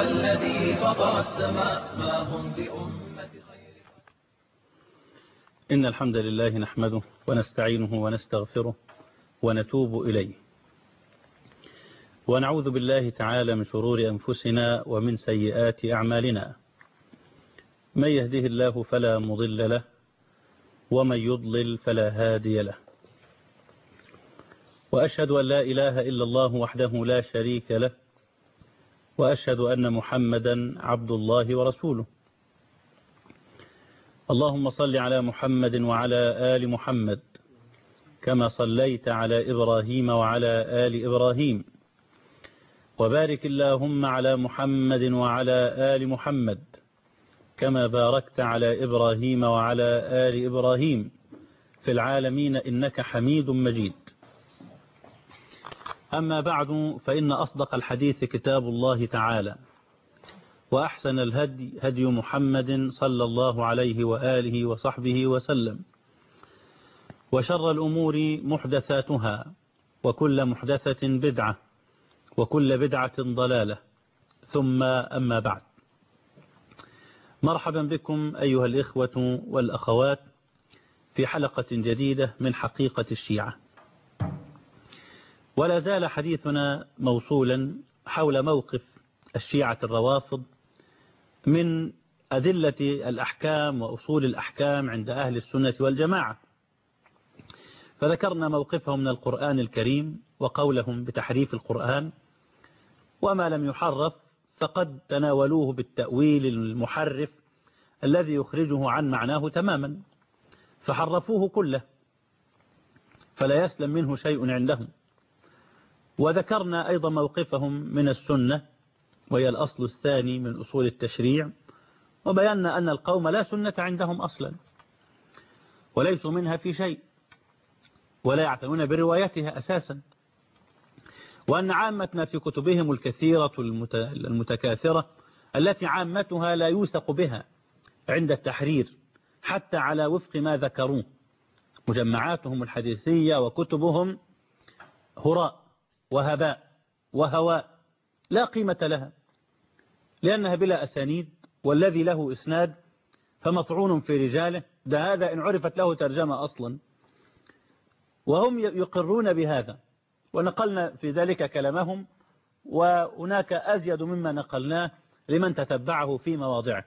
والذي فطر السماء ما هم بأمة خير إن الحمد لله نحمده ونستعينه ونستغفره ونتوب إليه ونعوذ بالله تعالى من شرور أنفسنا ومن سيئات أعمالنا من يهده الله فلا مضل له ومن يضلل فلا هادي له وأشهد أن لا إله إلا الله وحده لا شريك له وأشهد أن محمدا عبد الله ورسوله اللهم صل على محمد وعلى آل محمد كما صليت على إبراهيم وعلى آل إبراهيم وبارك اللهم على محمد وعلى آل محمد كما باركت على إبراهيم وعلى آل إبراهيم في العالمين إنك حميد مجيد أما بعد فإن أصدق الحديث كتاب الله تعالى وأحسن الهدي هدي محمد صلى الله عليه وآله وصحبه وسلم وشر الأمور محدثاتها وكل محدثة بدعة وكل بدعة ضلالة ثم أما بعد مرحبا بكم أيها الإخوة والأخوات في حلقة جديدة من حقيقة الشيعة ولا زال حديثنا موصولا حول موقف الشيعة الروافض من أدلة الأحكام وأصول الأحكام عند أهل السنة والجماعة فذكرنا موقفهم من القرآن الكريم وقولهم بتحريف القرآن وما لم يحرف فقد تناولوه بالتأويل المحرف الذي يخرجه عن معناه تماما فحرفوه كله فلا يسلم منه شيء عندهم وذكرنا أيضا موقفهم من السنة وهي الأصل الثاني من أصول التشريع وبينا أن القوم لا سنة عندهم أصلا وليسوا منها في شيء ولا يعتنون بروايتها أساسا وأن عامة ما في كتبهم الكثيرة المتكاثرة التي عامتها لا يوثق بها عند التحرير حتى على وفق ما ذكروه مجمعاتهم الحديثية وكتبهم هراء وهباء وهواء لا قيمة لها لأنها بلا أسانيد والذي له إسناد فمطعون في رجاله ده هذا إن عرفت له ترجمة أصلا وهم يقرون بهذا ونقلنا في ذلك كلامهم وهناك أزيد مما نقلناه لمن تتبعه في مواضعه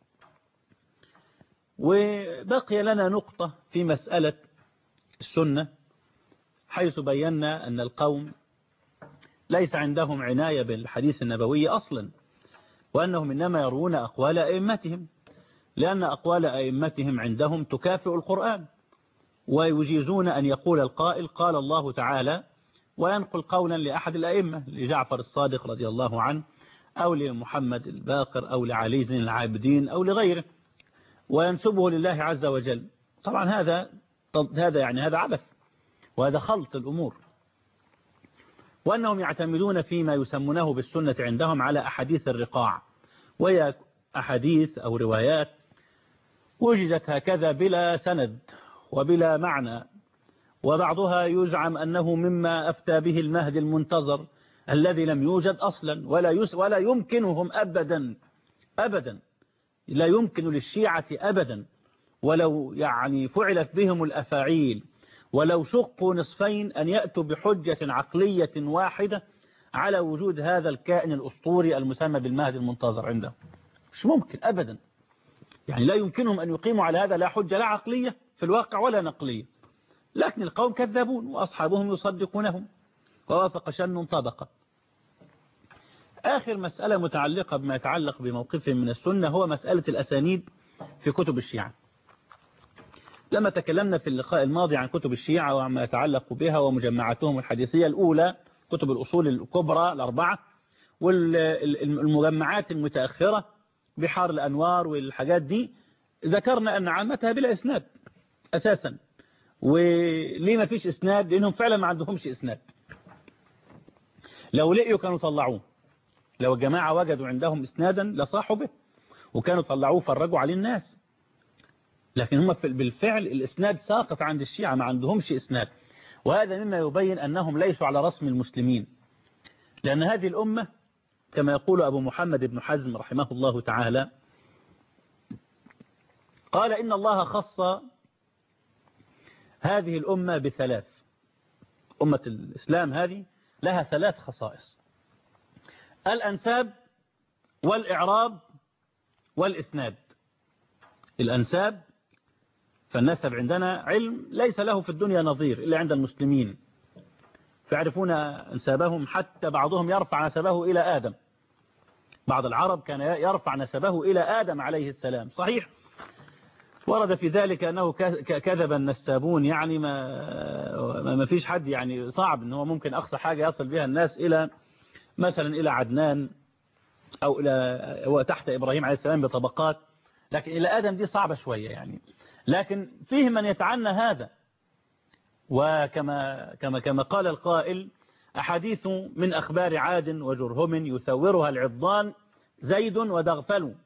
وبقي لنا نقطة في مسألة السنة حيث بينا أن القوم ليس عندهم عناية بالحديث النبوي أصلا وأنهم إنما يرون أقوال أئمتهم لأن أقوال أئمتهم عندهم تكافئ القرآن ويجيزون أن يقول القائل قال الله تعالى وينقل قولا لأحد الأئمة لجعفر الصادق رضي الله عنه أو لمحمد الباقر أو لعلي زين العابدين أو لغيره وينسبه لله عز وجل طبعا هذا هذا يعني هذا عبث وهذا خلط الأمور وأنهم يعتمدون فيما يسمونه بالسنة عندهم على أحاديث الرقاع وهي أحاديث أو روايات وجدت هكذا بلا سند وبلا معنى وبعضها يزعم أنه مما أفتى به المهدي المنتظر الذي لم يوجد أصلا ولا, يس ولا يمكنهم أبدا أبدا لا يمكن للشيعة أبدا ولو يعني فعلت بهم الأفاعيل ولو شقوا نصفين أن يأتوا بحجة عقلية واحدة على وجود هذا الكائن الأسطوري المسمى بالمهدي المنتظر عندهم مش ممكن أبدا يعني لا يمكنهم أن يقيموا على هذا لا حجة لا عقلية في الواقع ولا نقلية لكن القوم كذابون وأصحابهم يصدقونهم ووافق شن طبقة آخر مسألة متعلقة بما يتعلق بموقفهم من السنة هو مسألة الأسانيد في كتب الشيعة لما تكلمنا في اللقاء الماضي عن كتب الشيعة وما يتعلق بها ومجمعاتهم الحديثية الأولى كتب الأصول الكبرى الأربعة والمجمعات المتأخرة بحار الأنوار والحاجات دي ذكرنا أن عامتها بلا إسناد أساسا وليه ما فيش إسناد لأنهم فعلا ما عندهمش إسناد لو لقيوا كانوا طلعوه لو الجماعة وجدوا عندهم إسنادا لصاحوا به وكانوا طلعوه فرجوا عليه الناس لكن هم بالفعل الإسناد ساقط عند الشيعة ما عندهمش إسناد وهذا مما يبين أنهم ليسوا على رسم المسلمين لأن هذه الأمة كما يقول أبو محمد بن حزم رحمه الله تعالى قال إن الله خص هذه الأمة بثلاث أمة الإسلام هذه لها ثلاث خصائص الأنساب والإعراب والإسناد الأنساب فالنسب عندنا علم ليس له في الدنيا نظير إلا عند المسلمين فيعرفون أنسابهم حتى بعضهم يرفع نسبه إلى آدم بعض العرب كان يرفع نسبه إلى آدم عليه السلام صحيح ورد في ذلك أنه كذب النسابون يعني ما ما فيش حد يعني صعب أنه ممكن أقصى حاجة يصل بها الناس إلى مثلا إلى عدنان أو إلى وتحت إبراهيم عليه السلام بطبقات لكن إلى آدم دي صعبة شوية يعني لكن فيه من يتعنى هذا وكما كما كما قال القائل أحاديث من أخبار عاد وجرهم يثورها العضان زيد ودغفل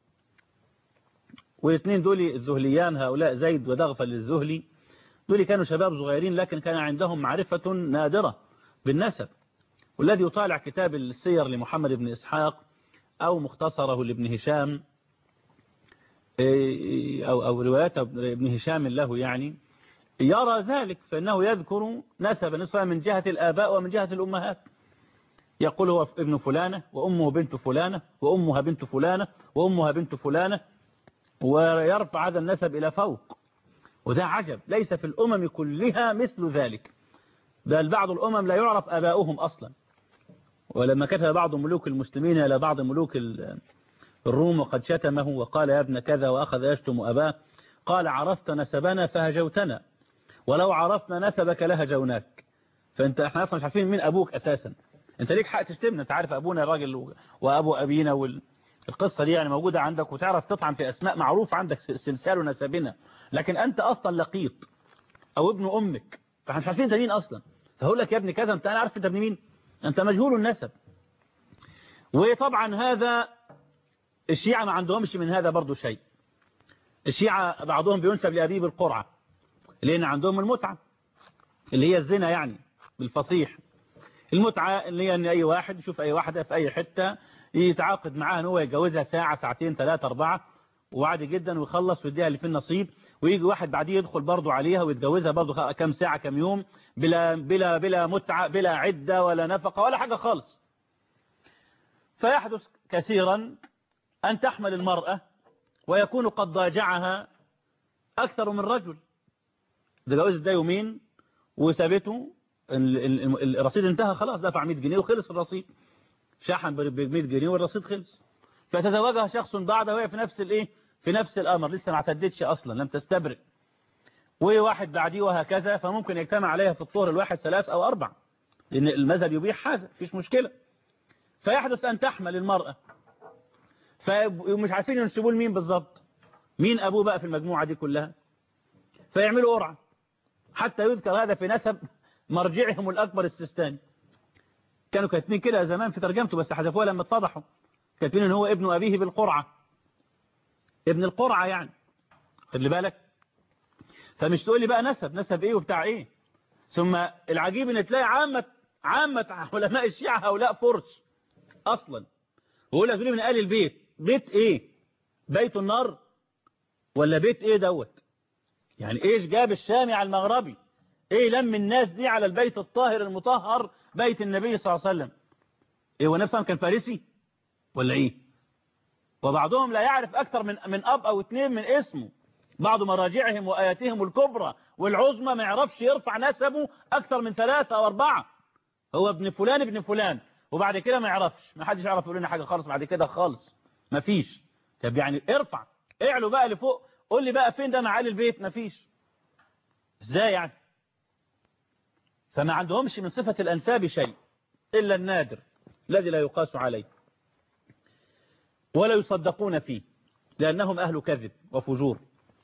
والاثنين دول الذهليان هؤلاء زيد ودغفل الذهلي دول كانوا شباب صغيرين لكن كان عندهم معرفة نادرة بالنسب والذي يطالع كتاب السير لمحمد بن إسحاق أو مختصره لابن هشام أو, أو روايات ابن هشام له يعني يرى ذلك فإنه يذكر نسب نسبة من جهة الآباء ومن جهة الأمهات يقول هو ابن فلانة وأمه بنت فلانة وأمها بنت فلانة وأمها بنت فلانة ويرفع هذا النسب إلى فوق وده عجب ليس في الأمم كلها مثل ذلك بل بعض الأمم لا يعرف آباؤهم أصلا ولما كتب بعض ملوك المسلمين إلى بعض ملوك الروم وقد شتمه وقال يا ابن كذا وأخذ يشتم أباه قال عرفت نسبنا فهجوتنا ولو عرفنا نسبك لهجوناك فانت احنا اصلا مش عارفين مين ابوك اساسا انت ليك حق تشتمنا انت عارف ابونا الراجل وابو ابينا والقصه دي يعني موجوده عندك وتعرف تطعن في اسماء معروف عندك سلسال نسبنا لكن انت اصلا لقيط او ابن امك فاحنا مش عارفين انت مين اصلا فهقول لك يا ابن كذا انت انا عارف انت ابن مين انت مجهول النسب وطبعا هذا الشيعة ما عندهمش من هذا برضو شيء الشيعة بعضهم بينسب لأبيه بالقرعة لأن عندهم المتعة اللي هي الزنا يعني بالفصيح المتعة اللي هي أن أي واحد يشوف أي واحدة في أي حتة يتعاقد معاها أن هو يتجوزها ساعة ساعتين ثلاثة أربعة وعادي جدا ويخلص ويديها اللي في النصيب ويجي واحد بعديه يدخل برضه عليها ويتجوزها برضه كم ساعة كم يوم بلا بلا بلا متعة بلا عدة ولا نفقة ولا حاجة خالص فيحدث كثيرا أن تحمل المرأة ويكون قد ضاجعها أكثر من رجل ده جواز ده يومين وسابته الرصيد انتهى خلاص دفع 100 جنيه وخلص الرصيد شحن ب 100 جنيه والرصيد خلص فتزوجها شخص بعدها وهي في نفس الايه في نفس الامر لسه ما اعتدتش اصلا لم تستبرئ وواحد بعديه وهكذا فممكن يجتمع عليها في الطهر الواحد ثلاث او اربع لان المذهب يبيح هذا مفيش مشكله فيحدث ان تحمل المراه فمش عارفين ينسبوا لمين بالظبط مين ابوه بقى في المجموعه دي كلها فيعملوا قرعه حتى يذكر هذا في نسب مرجعهم الأكبر السيستاني كانوا كاتبين كده زمان في ترجمته بس حذفوها لما اتفضحوا كاتبين ان هو ابن أبيه بالقرعة ابن القرعة يعني خد بالك فمش تقول لي بقى نسب نسب ايه وبتاع ايه ثم العجيب ان تلاقي عامة عامة علماء الشيعة هؤلاء فرس اصلا ويقول لك من آل البيت بيت ايه بيت النار ولا بيت ايه دوت يعني ايش جاب الشامي على المغربي ايه لم الناس دي على البيت الطاهر المطهر بيت النبي صلى الله عليه وسلم ايه هو نفسه كان فارسي ولا ايه وبعضهم لا يعرف اكثر من من اب او اثنين من اسمه بعض مراجعهم واياتهم الكبرى والعظمى ما يعرفش يرفع نسبه اكثر من ثلاثة او اربعة هو ابن فلان ابن فلان وبعد كده ما يعرفش ما حدش يعرف يقول لنا حاجة خالص بعد كده خالص ما فيش طب يعني ارفع اعلوا بقى لفوق قول لي بقى فين ده معالي البيت ما فيش ازاي يعني فما عندهمش من صفة الأنساب شيء إلا النادر الذي لا يقاس عليه ولا يصدقون فيه لأنهم أهل كذب وفجور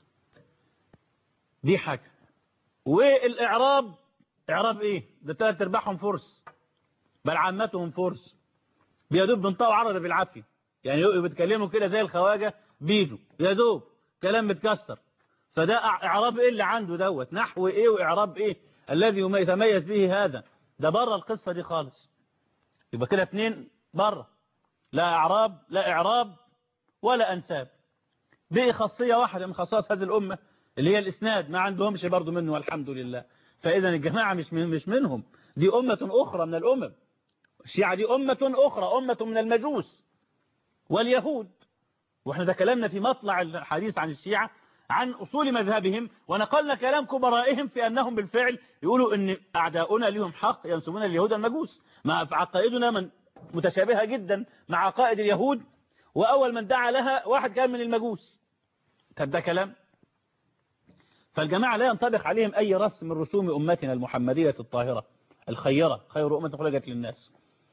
دي حاجة والإعراب إعراب إيه ده ثلاث أرباعهم فرس بل عامتهم فرس بيدوب بنطقوا عربي بالعافية يعني بيتكلموا كده زي الخواجة بيجوا يدوب كلام متكسر فده إعراب إيه اللي عنده دوت نحو إيه وإعراب إيه الذي يتميز به هذا ده بره القصة دي خالص يبقى كده اتنين بره لا أعراب لا إعراب ولا أنساب بقي خاصية واحدة من خصائص هذه الأمة اللي هي الإسناد ما عندهمش برضو منه والحمد لله فإذا الجماعة مش من مش منهم دي أمة أخرى من الأمم الشيعة دي أمة أخرى أمة من المجوس واليهود واحنا ده كلامنا في مطلع الحديث عن الشيعة عن أصول مذهبهم ونقلنا كلام كبرائهم في أنهم بالفعل يقولوا أن أعداؤنا لهم حق ينسبون اليهود المجوس مع عقائدنا من متشابهة جدا مع عقائد اليهود وأول من دعا لها واحد كان من المجوس طب ده كلام فالجماعة لا ينطبق عليهم أي رسم من رسوم أمتنا المحمدية الطاهرة الخيرة خير أمة خلقت للناس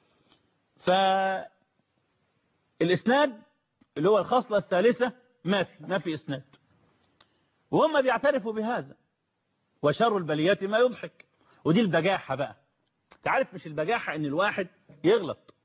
فالإسناد اللي هو الخصلة الثالثة ما في ما في إسناد وهم بيعترفوا بهذا وشر البليات ما يضحك ودي البجاحة بقى تعرف مش البجاحة ان الواحد يغلط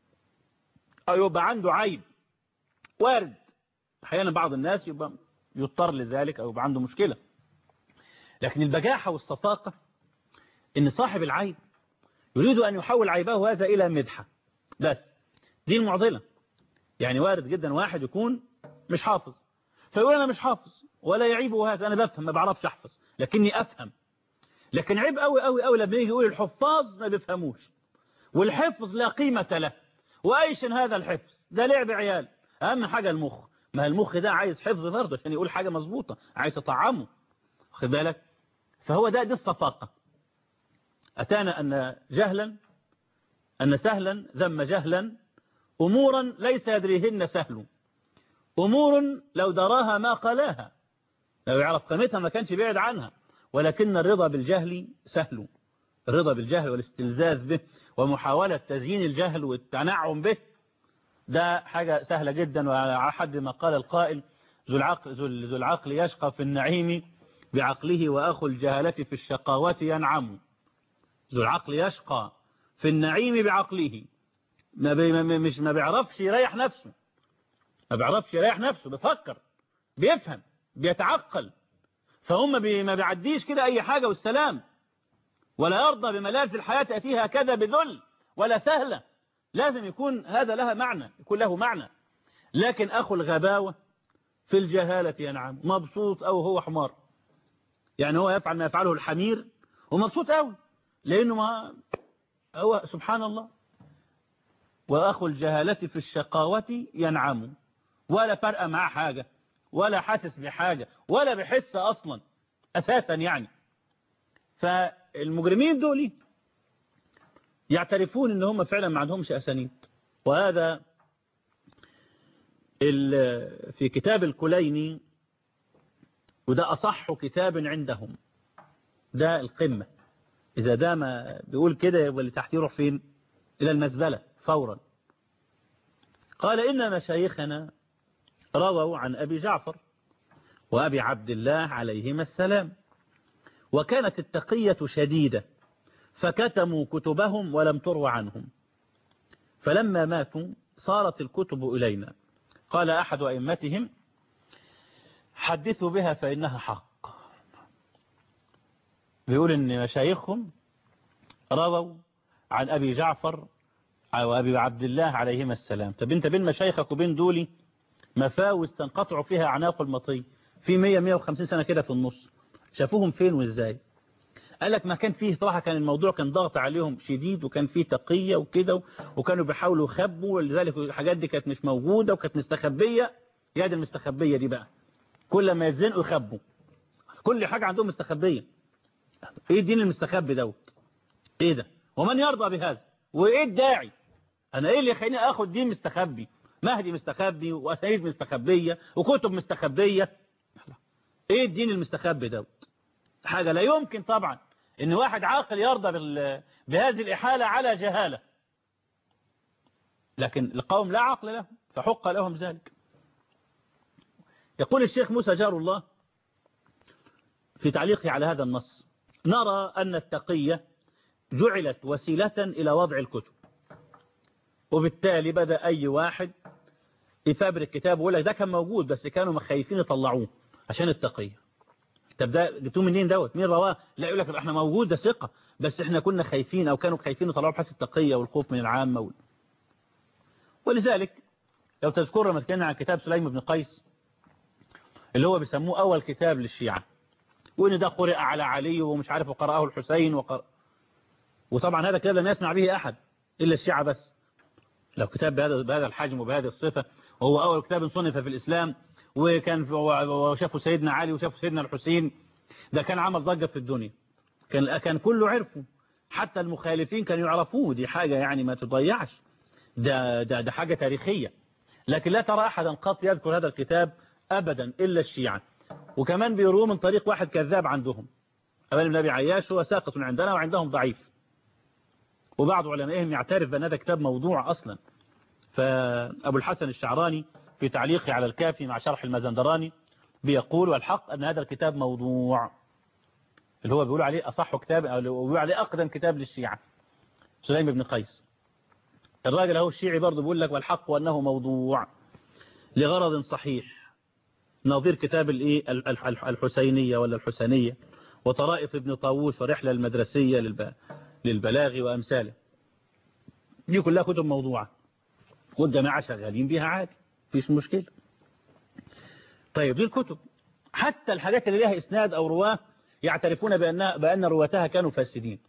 او يبقى عنده عيب وارد احيانا بعض الناس يبقى يضطر لذلك او يبقى عنده مشكلة لكن البجاحة والصفاقة ان صاحب العيب يريد ان يحول عيبه هذا الى مدحة بس دي المعضلة يعني وارد جدا واحد يكون مش حافظ فيقول انا مش حافظ ولا يعيبه هذا انا بفهم ما بعرفش احفظ لكني افهم لكن عيب قوي قوي قوي لما يجي يقول الحفاظ ما بيفهموش والحفظ لا قيمة له وايش هذا الحفظ ده لعب عيال اهم حاجة المخ ما المخ ده عايز حفظ برضه عشان يقول حاجة مظبوطة عايز يطعمه خد بالك فهو ده دي الصفاقة أتانا أن جهلا أن سهلا ذم جهلا أمورا ليس يدريهن سهل أمور لو دراها ما قلاها لو يعرف قيمتها ما كانش بعد عنها ولكن الرضا بالجهل سهل الرضا بالجهل والاستلذاذ به ومحاولة تزيين الجهل والتنعم به ده حاجة سهلة جدا وعلى حد ما قال القائل ذو العقل, ذو العقل يشقى في النعيم بعقله وأخو الجهلة في الشقاوة ينعم ذو العقل يشقى في النعيم بعقله ما بي مش ما بيعرفش يريح نفسه ما بيعرفش يريح نفسه بيفكر بيفهم بيتعقل فهم بي ما بيعديش كده أي حاجة والسلام ولا يرضى بملاذ الحياة تأتيها كذا بذل ولا سهلة لازم يكون هذا لها معنى يكون له معنى لكن أخو الغباوة في الجهالة ينعم مبسوط أو هو حمار يعني هو يفعل ما يفعله الحمير ومبسوط أوي لأنه ما هو سبحان الله وأخو الجهالة في الشقاوة ينعم ولا فرق معاه حاجة ولا حاسس بحاجة ولا بحس أصلا أساسا يعني فالمجرمين دول يعترفون ان هم فعلا ما عندهمش أسانيد وهذا في كتاب الكليني وده أصح كتاب عندهم ده القمة إذا ده ما بيقول كده يبقى اللي تحت يروح فين إلى المزبلة فورا قال إن مشايخنا رووا عن أبي جعفر وأبي عبد الله عليهما السلام وكانت التقية شديدة فكتموا كتبهم ولم ترو عنهم فلما ماتوا صارت الكتب إلينا قال أحد أئمتهم حدثوا بها فإنها حق بيقول إن مشايخهم رووا عن أبي جعفر وأبي عبد الله عليهما السلام طب أنت بين مشايخك وبين دولي مفاوز تنقطع فيها أعناق المطي في 100-150 سنة كده في النص شافوهم فين وإزاي قال لك ما كان فيه صراحة كان الموضوع كان ضغط عليهم شديد وكان فيه تقية وكده وكانوا بيحاولوا يخبوا ولذلك الحاجات دي كانت مش موجودة وكانت مستخبية يا دي المستخبية دي بقى كل ما يتزنقوا يخبوا كل حاجة عندهم مستخبية ايه الدين المستخبي دوت ايه ده ومن يرضى بهذا وايه الداعي انا ايه اللي يخليني اخد دين مستخبي مهدي مستخبي واسانيد مستخبية وكتب مستخبية ايه الدين المستخبي دوت حاجة لا يمكن طبعا ان واحد عاقل يرضى بهذه الإحالة على جهالة لكن القوم لا عقل لهم فحق لهم ذلك يقول الشيخ موسى جار الله في تعليقه على هذا النص نرى أن التقية جعلت وسيلة إلى وضع الكتب وبالتالي بدأ أي واحد يفبرك كتاب ويقول لك ده كان موجود بس كانوا مخايفين يطلعوه عشان التقية طب ده جبتوه منين دوت مين رواه لا يقول لك احنا موجود ده ثقة بس احنا كنا خايفين او كانوا خايفين يطلعوه بحث التقية والخوف من العامة وال... ولذلك لو تذكر لما تكلمنا عن كتاب سليم بن قيس اللي هو بيسموه أول كتاب للشيعة وإن ده قرئ على علي ومش عارف وقرأه الحسين وقرأ وطبعا هذا كتاب لم يسمع به أحد إلا الشيعة بس لو كتاب بهذا بهذا الحجم وبهذه الصفة وهو أول كتاب صنف في الإسلام وكان وشافوا سيدنا علي وشافوا سيدنا الحسين ده كان عمل ضجة في الدنيا كان كان كله عرفه حتى المخالفين كانوا يعرفوه دي حاجة يعني ما تضيعش ده ده ده حاجة تاريخية لكن لا ترى أحدا قط يذكر هذا الكتاب أبدا إلا الشيعة وكمان بيروه من طريق واحد كذاب عندهم أبن بن أبي عياش هو ساقط عندنا وعندهم ضعيف وبعض علمائهم يعترف بأن هذا كتاب موضوع أصلا فأبو الحسن الشعراني في تعليقه على الكافي مع شرح المزندراني بيقول والحق أن هذا الكتاب موضوع اللي هو بيقول عليه أصح كتاب أو بيقول عليه أقدم كتاب للشيعة سليم بن قيس الراجل هو الشيعي برضه بيقول لك والحق أنه موضوع لغرض صحيح نظير كتاب الايه الحسينية ولا الحسينية وطرائف ابن طاووس ورحلة المدرسية للبلاغ وأمثاله دي كلها كتب موضوعة والجماعة شغالين بيها عادي فيش مشكلة طيب دي الكتب حتى الحاجات اللي لها إسناد أو رواه يعترفون بأن, بأن رواتها كانوا فاسدين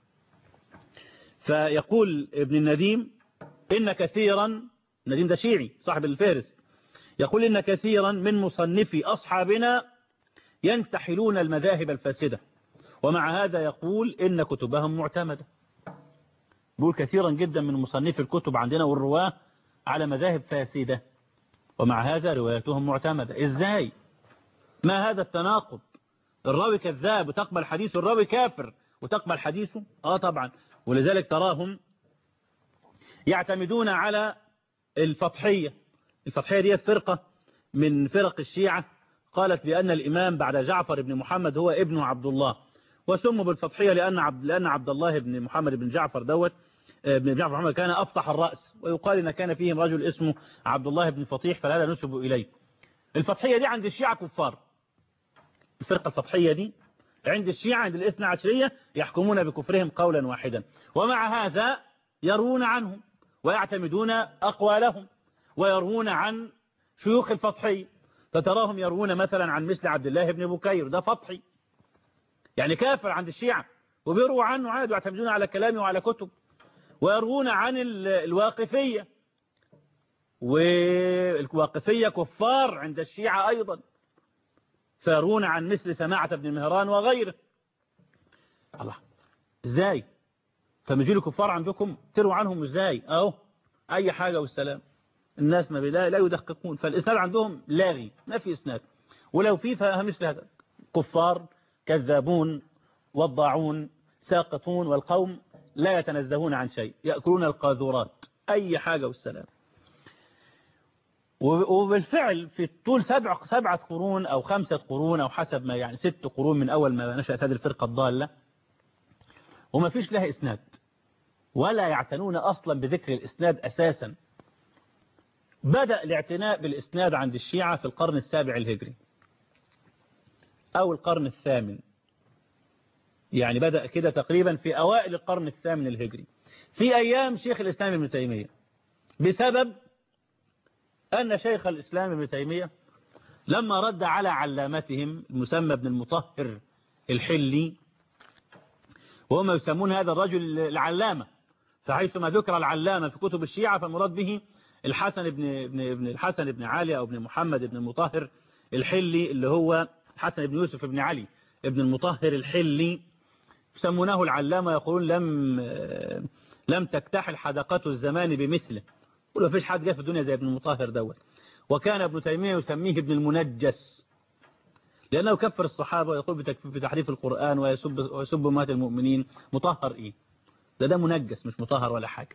فيقول ابن النديم إن كثيرا النديم ده شيعي صاحب الفهرس يقول إن كثيرا من مصنفي أصحابنا ينتحلون المذاهب الفاسدة ومع هذا يقول إن كتبهم معتمدة يقول كثيرا جدا من مصنفي الكتب عندنا والرواه على مذاهب فاسدة ومع هذا روايتهم معتمدة إزاي ما هذا التناقض الراوي كذاب وتقبل حديثه الراوي كافر وتقبل حديثه آه طبعا ولذلك تراهم يعتمدون على الفضحية الفضحية دي فرقة من فرق الشيعة قالت بأن الإمام بعد جعفر بن محمد هو ابن عبد الله وسموا بالفضحية لأن عبد, لأن عبد الله بن محمد بن جعفر دوت ابن جعفر محمد كان أفطح الرأس ويقال إن كان فيهم رجل اسمه عبد الله بن فطيح فهذا نسب إليه الفضحية دي عند الشيعة كفار الفرقة الفضحية دي عند الشيعة عند الاثنى عشرية يحكمون بكفرهم قولا واحدا ومع هذا يروون عنهم ويعتمدون أقوالهم ويروون عن شيوخ الفضحي فتراهم يروون مثلا عن مثل عبد الله بن بكير ده فضحي يعني كافر عند الشيعة وبيروا عنه عاد ويعتمدون على كلامه وعلى كتب ويروون عن الواقفية والواقفية كفار عند الشيعة أيضا فيرون عن مثل سماعة بن مهران وغيره الله ازاي فمجي كفار عندكم تروا عنهم ازاي اهو اي حاجة والسلام الناس ما لا, لا يدققون فالإسناد عندهم لاغي ما في إسناد ولو في فمثل هذا كفار كذابون وضاعون ساقطون والقوم لا يتنزهون عن شيء يأكلون القاذورات أي حاجة والسلام وبالفعل في طول سبع سبعة قرون أو خمسة قرون أو حسب ما يعني ست قرون من أول ما نشأت هذه الفرقة الضالة وما فيش لها إسناد ولا يعتنون أصلا بذكر الإسناد أساسا بدأ الاعتناء بالإسناد عند الشيعة في القرن السابع الهجري أو القرن الثامن يعني بدأ كده تقريبا في أوائل القرن الثامن الهجري في أيام شيخ الإسلام ابن تيمية بسبب أن شيخ الإسلام ابن تيمية لما رد على علامتهم المسمى ابن المطهر الحلي وهم يسمون هذا الرجل العلامة فحيثما ذكر العلامة في كتب الشيعة فالمراد به الحسن بن ابن ابن الحسن بن علي أو ابن محمد بن المطهر الحلي اللي هو الحسن بن يوسف بن علي ابن المطهر الحلي يسمونه العلامة يقولون لم لم تكتحل حدقة الزمان بمثله يقول ما فيش حد جاء في الدنيا زي ابن المطهر دوت وكان ابن تيمية يسميه ابن المنجس لأنه كفر الصحابة ويقول بتحريف القرآن ويسب, ويسب مات المؤمنين مطهر إيه ده ده منجس مش مطهر ولا حاجة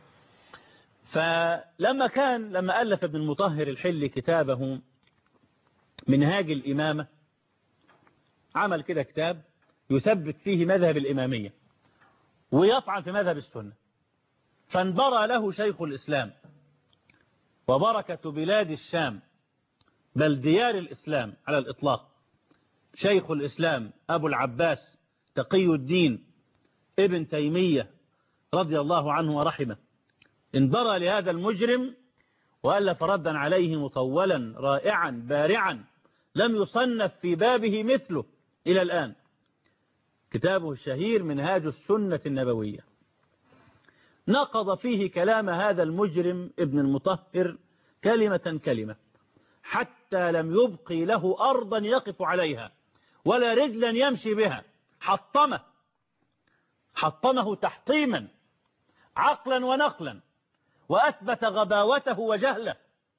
فلما كان لما ألف ابن المطهر الحلي كتابه منهاج الإمامة عمل كده كتاب يثبت فيه مذهب الإمامية ويطعن في مذهب السنة فانبرى له شيخ الإسلام وبركة بلاد الشام بل ديار الإسلام على الإطلاق شيخ الإسلام أبو العباس تقي الدين ابن تيمية رضي الله عنه ورحمه انبرى لهذا المجرم وألف ردا عليه مطولا رائعا بارعا لم يصنف في بابه مثله إلى الآن كتابه الشهير منهاج السنة النبوية نقض فيه كلام هذا المجرم ابن المطهر كلمة كلمة حتى لم يبقي له أرضا يقف عليها ولا رجلا يمشي بها حطمه حطمه تحطيما عقلا ونقلا وأثبت غباوته وجهله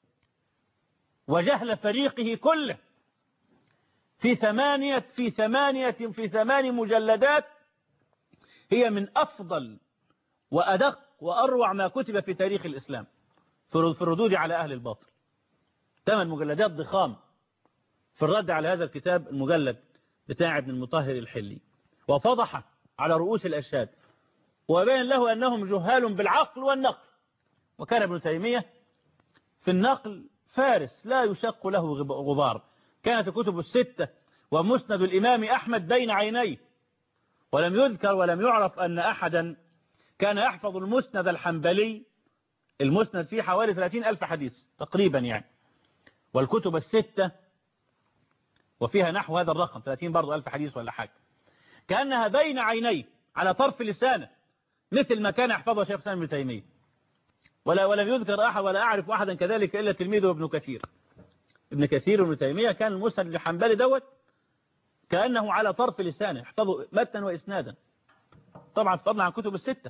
وجهل فريقه كله في ثمانية في ثمانية في ثمان مجلدات هي من أفضل وأدق وأروع ما كتب في تاريخ الإسلام في الردود على أهل الباطل ثمان مجلدات ضخام في الرد على هذا الكتاب المجلد بتاع ابن المطهر الحلي وفضح على رؤوس الأشهاد وبين له أنهم جهال بالعقل والنقل وكان ابن تيمية في النقل فارس لا يشق له غبار كانت الكتب الستة ومسند الإمام أحمد بين عينيه ولم يذكر ولم يعرف أن أحدا كان يحفظ المسند الحنبلي المسند فيه حوالي 30 ألف حديث تقريبا يعني والكتب الستة وفيها نحو هذا الرقم 30 برضو ألف حديث ولا حاجة كأنها بين عينيه على طرف لسانه مثل ما كان يحفظه شيخ سلام ابن تيمية ولا ولم يذكر أحد ولا أعرف أحدا كذلك إلا تلميذه ابن كثير ابن كثير وابن تيمية كان المسند الحنبلي دوت كأنه على طرف لسانه يحفظه متنا وإسنادا طبعا فضلا عن كتب الستة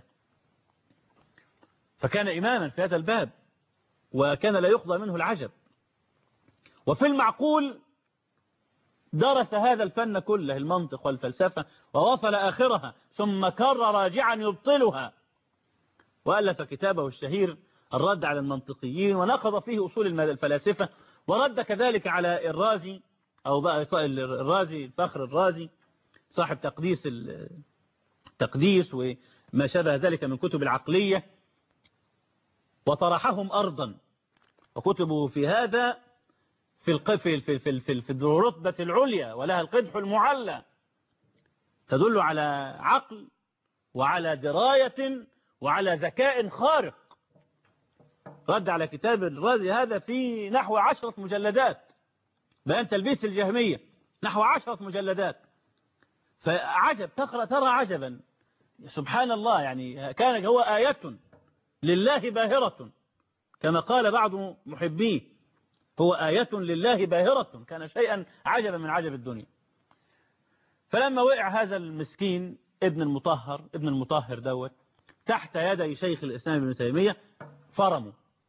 فكان إماما في هذا الباب وكان لا يقضى منه العجب وفي المعقول درس هذا الفن كله المنطق والفلسفة ووصل آخرها ثم كر راجعا يبطلها وألف كتابه الشهير الرد على المنطقيين ونقض فيه أصول الفلاسفة ورد كذلك على الرازي أو بقى الرازي فخر الرازي صاحب تقديس التقديس وما شابه ذلك من كتب العقلية وطرحهم أرضا وكتبه في هذا في القفل في في في في الرتبة العليا ولها القدح المعلى تدل على عقل وعلى دراية وعلى ذكاء خارق رد على كتاب الرازي هذا في نحو عشرة مجلدات بيان تلبيس الجهمية نحو عشرة مجلدات فعجب تقرأ ترى عجبا سبحان الله يعني كان هو آية لله باهرة كما قال بعض محبيه هو آية لله باهرة كان شيئا عجبا من عجب الدنيا فلما وقع هذا المسكين ابن المطهر ابن المطهر دوت تحت يدي شيخ الإسلام ابن تيمية فرموا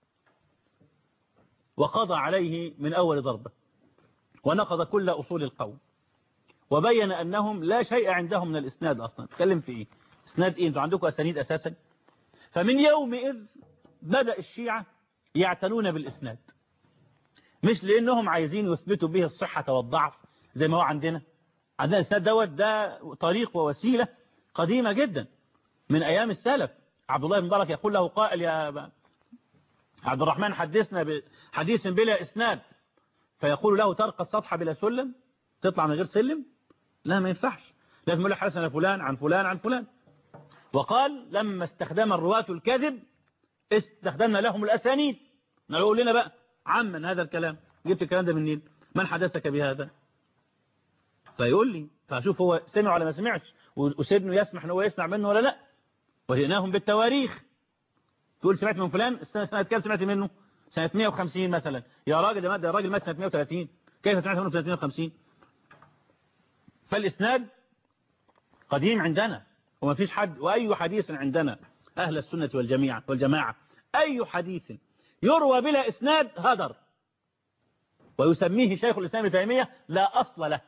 وقضى عليه من أول ضربة ونقض كل أصول القوم وبين أنهم لا شيء عندهم من الإسناد أصلا تكلم في إيه إسناد إيه أنتوا عندكم أسانيد أساسا فمن يومئذ بدأ الشيعة يعتنون بالإسناد مش لأنهم عايزين يثبتوا به الصحة والضعف زي ما هو عندنا عندنا الإسناد دوت ده طريق ووسيلة قديمة جدا من أيام السلف عبد الله بن مبارك يقول له قائل يا عبد الرحمن حدثنا بحديث بلا إسناد فيقول له ترقى السطح بلا سلم تطلع من غير سلم لا ما ينفعش لازم يقول لك حسن فلان عن فلان عن فلان وقال لما استخدم الرواة الكذب استخدمنا لهم الأسانيد نقول لنا بقى عمن هذا الكلام جبت الكلام ده منين من حدثك بهذا فيقول لي فاشوف هو سمع ولا ما سمعش وسيبنه يسمح ان هو يسمع منه ولا لا وجئناهم بالتواريخ تقول سمعت من فلان السنة سنة كام سمعت منه سنة 150 مثلا يا راجل ده ده راجل مات سنة 130 كيف سمعت منه سنة 150 فالإسناد قديم عندنا وما فيش حد وأي حديث عندنا أهل السنة والجميع والجماعة أي حديث يروى بلا إسناد هدر ويسميه شيخ الإسلام تيمية لا أصل له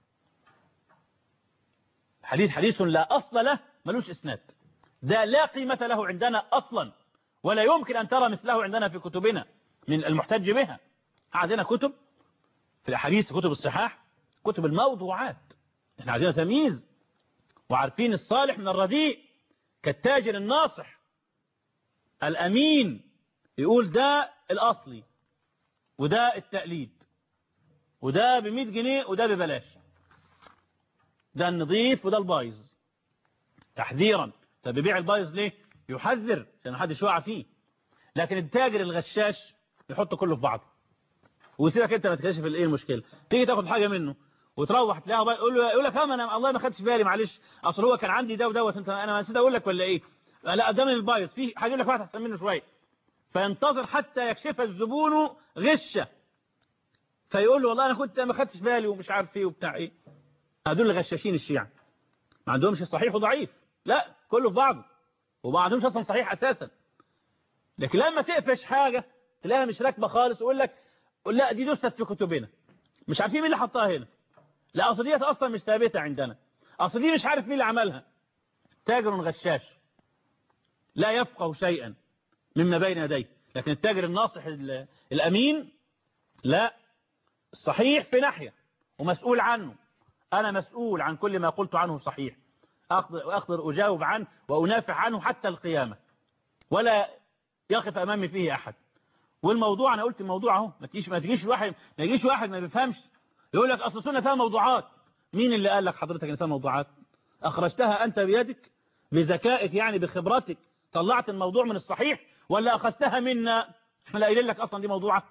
حديث حديث لا أصل له ملوش إسناد ده لا قيمة له عندنا أصلا ولا يمكن أن ترى مثله عندنا في كتبنا من المحتج بها عندنا كتب في الأحاديث كتب الصحاح كتب الموضوعات احنا عندنا تمييز وعارفين الصالح من الرديء كالتاجر الناصح الأمين يقول ده الأصلي وده التقليد وده ب 100 جنيه وده ببلاش ده النظيف وده البايظ تحذيرا طب بيبيع البايظ ليه يحذر عشان محدش يقع فيه لكن التاجر الغشاش يحط كله في بعضه ويسيبك انت ما تكتشف ايه المشكله تيجي تاخد حاجه منه وتروح تلاقيها بقى يقول له يقول لك انا والله ما خدتش بالي معلش اصل هو كان عندي ده ودوت انت انا نسيت اقول لك ولا ايه لا ده من البايظ في حاجه يقول لك واحد احسن منه شويه فينتظر حتى يكشف الزبون غشه فيقول له والله انا كنت ما خدتش بالي ومش عارف ايه وبتاع ايه هدول غشاشين الشيعة ما عندهمش صحيح وضعيف لا كله في بعضه وما عندهمش اصلا صحيح اساسا لكن لما تقفش حاجة تلاقيها مش راكبه خالص ويقول لك قول لا دي دست في كتبنا مش عارفين مين اللي حطها هنا لا اصل ديت اصلا مش ثابته عندنا اصل دي مش عارف مين اللي عملها تاجر غشاش لا يفقه شيئا مما بين يديه لكن التاجر الناصح الامين لا الصحيح في ناحية ومسؤول عنه أنا مسؤول عن كل ما قلت عنه صحيح أقدر, أقدر أجاوب عنه وأنافع عنه حتى القيامة ولا يقف أمامي فيه أحد والموضوع أنا قلت الموضوع اهو ما تجيش ما تجيش واحد ما يجيش واحد ما بيفهمش يقول لك أصل السنة فيها موضوعات مين اللي قال لك حضرتك إن فيها موضوعات أخرجتها أنت بيدك بذكائك يعني بخبرتك طلعت الموضوع من الصحيح ولا أخذتها منا احنا لا قايلين لك أصلا دي موضوعة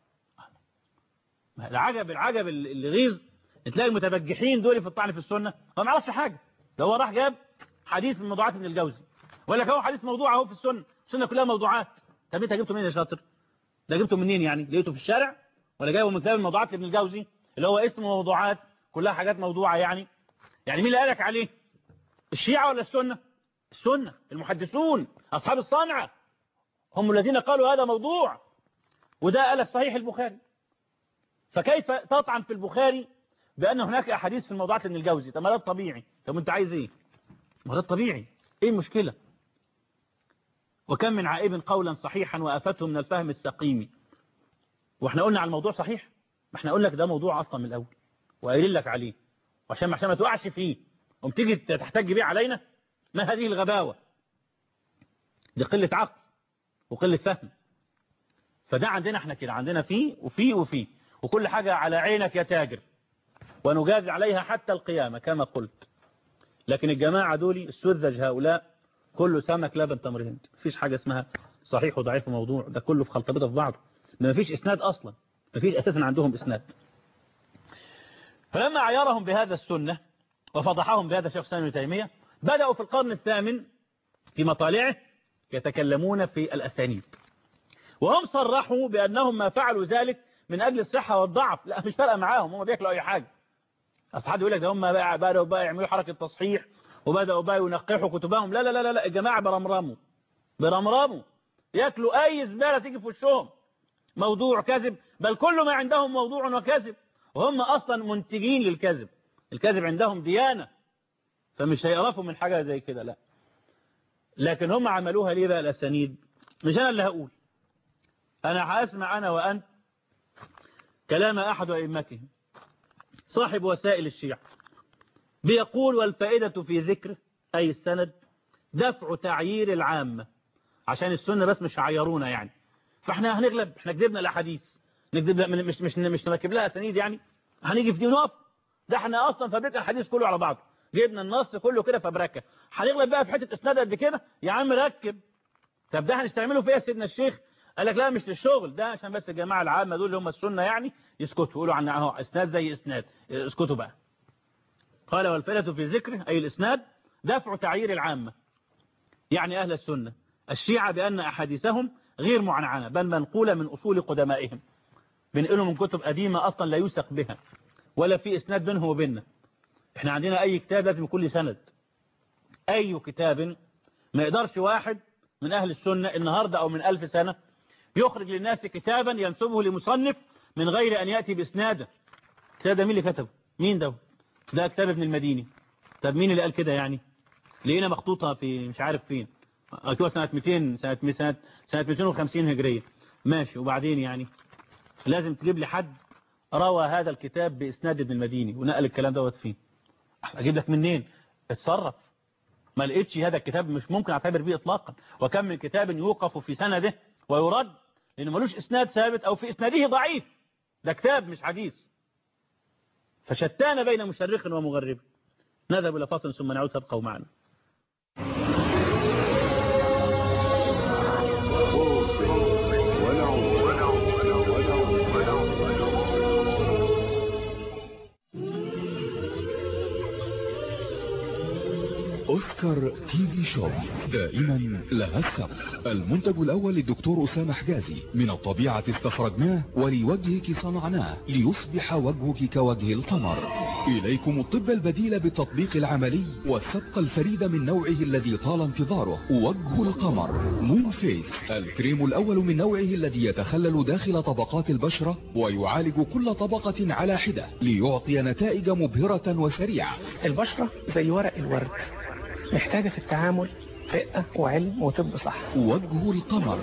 العجب العجب اللي غيظ تلاقي المتبجحين دول في الطعن في السنة هو ما يعرفش حاجة ده هو راح جاب حديث من موضوعات ابن الجوزي ولا هو حديث موضوع اهو في السنة السنة كلها موضوعات طب انت جبته منين يا شاطر ده جبته منين يعني لقيته في الشارع ولا جايبه من كتاب الموضوعات لابن الجوزي اللي هو اسمه موضوعات كلها حاجات موضوعة يعني يعني مين اللي قالك عليه الشيعة ولا السنة السنة المحدثون أصحاب الصنعة هم الذين قالوا هذا موضوع وده قال في صحيح البخاري فكيف تطعن في البخاري بأن هناك أحاديث في الموضوعات ابن الجوزي طب ما ده الطبيعي طب انت عايز ايه ما ده الطبيعي ايه المشكلة وكم من عائب قولا صحيحا وأفته من الفهم السقيم واحنا قلنا على الموضوع صحيح ما احنا قلنا لك ده موضوع أصلا من الأول وقايلين لك عليه وعشان عشان ما توقعش فيه قوم تيجي تحتج بيه علينا ما هذه الغباوة دي قلة عقل وقلة فهم فده عندنا احنا كده عندنا فيه وفيه وفيه وكل حاجة على عينك يا تاجر ونجازي عليها حتى القيامة كما قلت لكن الجماعة دول السذج هؤلاء كله سمك لبن تمر هند مفيش حاجة اسمها صحيح وضعيف موضوع ده كله في خلطبيطة في بعضه ده مفيش اسناد اصلا مفيش اساسا عندهم اسناد فلما عيرهم بهذا السنة وفضحهم بهذا شيخ سامي تيمية بدأوا في القرن الثامن في مطالعه يتكلمون في الأسانيد وهم صرحوا بأنهم ما فعلوا ذلك من أجل الصحة والضعف لا مش فارقه معاهم هم بياكلوا أي حاجة أصل حد يقول لك ده هم بقى بدأوا بقى يعملوا حركة تصحيح وبدأوا بقى ينقحوا كتبهم لا لا لا لا الجماعة برمرموا برمرموا ياكلوا أي زبالة تيجي في وشهم موضوع كذب بل كل ما عندهم موضوع وكذب وهم أصلا منتجين للكذب الكذب عندهم ديانة فمش هيقرفوا من حاجة زي كده لا لكن هم عملوها ليه بقى الأسانيد مش أنا اللي هقول أنا هسمع أنا وأنت كلام أحد أئمتهم صاحب وسائل الشيعة بيقول والفائدة في ذكر أي السند دفع تعيير العامة عشان السنة بس مش عيرونا يعني فاحنا هنغلب احنا كذبنا الأحاديث نكذب مش مش مش نركب لها أسانيد يعني هنيجي في دي ونقف ده احنا أصلا فبركة الحديث كله على بعضه جبنا النص كله كده فبركة هنغلب بقى في حتة اسناد قد كده يا عم ركب طب ده هنستعمله فيها سيدنا الشيخ قال لك لا مش للشغل ده عشان بس الجماعة العامة دول اللي هم السنة يعني يسكتوا يقولوا عن اهو اسناد زي اسناد اسكتوا بقى قال والفائدة في ذكره أي الاسناد دفع تعيير العامة يعني أهل السنة الشيعة بأن أحاديثهم غير معنعنة بل منقولة من أصول قدمائهم بنقلوا من كتب قديمة أصلا لا يوثق بها ولا في اسناد بينهم وبيننا احنا عندنا أي كتاب لازم يكون لي سند أي كتاب ما يقدرش واحد من أهل السنة النهاردة أو من ألف سنة يخرج للناس كتابا ينسبه لمصنف من غير أن يأتي بإسناده كتاب ده مين اللي كتبه مين ده ده كتاب ابن المديني طب مين اللي قال كده يعني لقينا مخطوطة في مش عارف فين أكتوها سنة 200 سنة سنة سنة 250 هجرية ماشي وبعدين يعني لازم تجيب لي حد روى هذا الكتاب بإسناد ابن المديني ونقل الكلام دوت فين أجيب لك منين اتصرف ما لقيتش هذا الكتاب مش ممكن اعتبر به اطلاقا وكم من كتاب يوقف في سنده ويرد لأنه ملوش إسناد ثابت أو في إسناده ضعيف ده كتاب مش حديث فشتان بين مشرق ومغرب نذهب إلى فاصل ثم نعود تبقوا معنا ونعود أوسكار تي في شوب دائما لها السبق المنتج الأول للدكتور أسامة حجازي من الطبيعة استخرجناه ولوجهك صنعناه ليصبح وجهك كوجه القمر إليكم الطب البديل بالتطبيق العملي والسبق الفريد من نوعه الذي طال انتظاره وجه القمر مون فيس الكريم الأول من نوعه الذي يتخلل داخل طبقات البشرة ويعالج كل طبقة على حدة ليعطي نتائج مبهرة وسريعة البشرة زي ورق الورد محتاجة في التعامل رقة وعلم وطب صح وجه القمر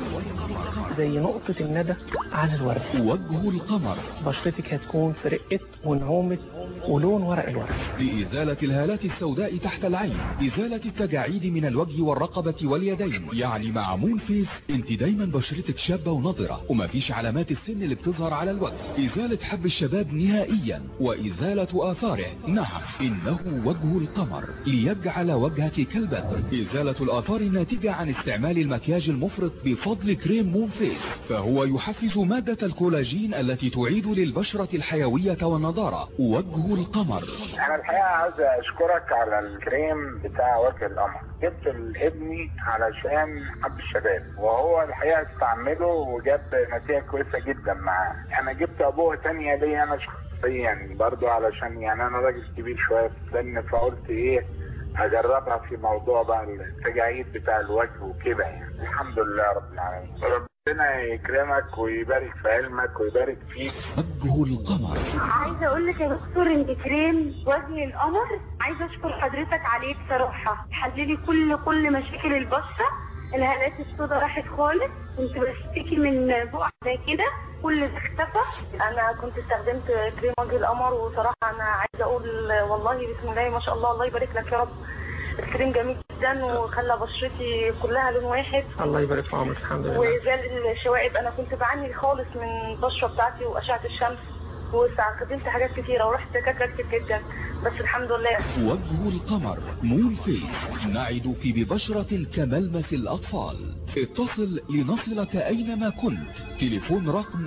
زي نقطة الندى على الورد وجه القمر بشرتك هتكون في رقة ونعومة ولون ورق الورد لإزالة الهالات السوداء تحت العين إزالة التجاعيد من الوجه والرقبة واليدين يعني مع مون فيس انت دايما بشرتك شابة ونضرة ومفيش علامات السن اللي بتظهر على الوجه إزالة حب الشباب نهائيا وإزالة آثاره نعم إنه وجه القمر ليجعل وجهك كالبدر إزالة الآثار الناتجة عن استعمال المكياج المفرط بفضل كريم مون فيس فهو يحفز مادة الكولاجين التي تعيد للبشرة الحيوية والنضارة وجه القمر انا الحقيقه عاوز اشكرك على الكريم بتاع وجه القمر جبت لابني علشان حب الشباب وهو الحقيقه استعمله وجاب نتيجه كويسه جدا معاه انا جبت ابوه تانية ليا انا شخصيا برضو علشان يعني انا راجل كبير شويه في السن فقلت ايه اجربها في موضوع بقى التجاعيد بتاع الوجه وكده يعني الحمد لله رب العالمين ربنا يكرمك ويبارك في علمك ويبارك فيك وجه القمر عايزه اقول لك يا دكتور انت كريم وجه القمر عايزه اشكر حضرتك عليه بصراحه حللي كل كل مشاكل البشره الهالات السوداء راحت خالص كنت بشتكي من بقع زي كده كل ده اختفى انا كنت استخدمت كريم وجه القمر وصراحه انا عايزه اقول والله بسم الله ما شاء الله الله يبارك لك يا رب الكريم جميل جدا وخلى بشرتي كلها لون واحد الله يبارك في عمرك الحمد لله وزال الشوائب انا كنت بعاني خالص من البشره بتاعتي واشعه الشمس واستخدمت حاجات كتيره ورحت دكاتره كتير جدا بس الحمد لله وجه القمر مون فيس نعدك ببشرة كملمس الأطفال اتصل لنصلك أينما كنت تليفون رقم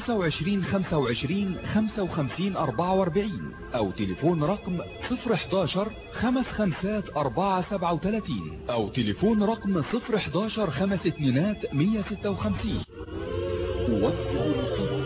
25 25 55 44 أو تليفون رقم 011 خمس خمسات 4 37 أو تليفون رقم 011 خمس اتنينات 156 وجه القمر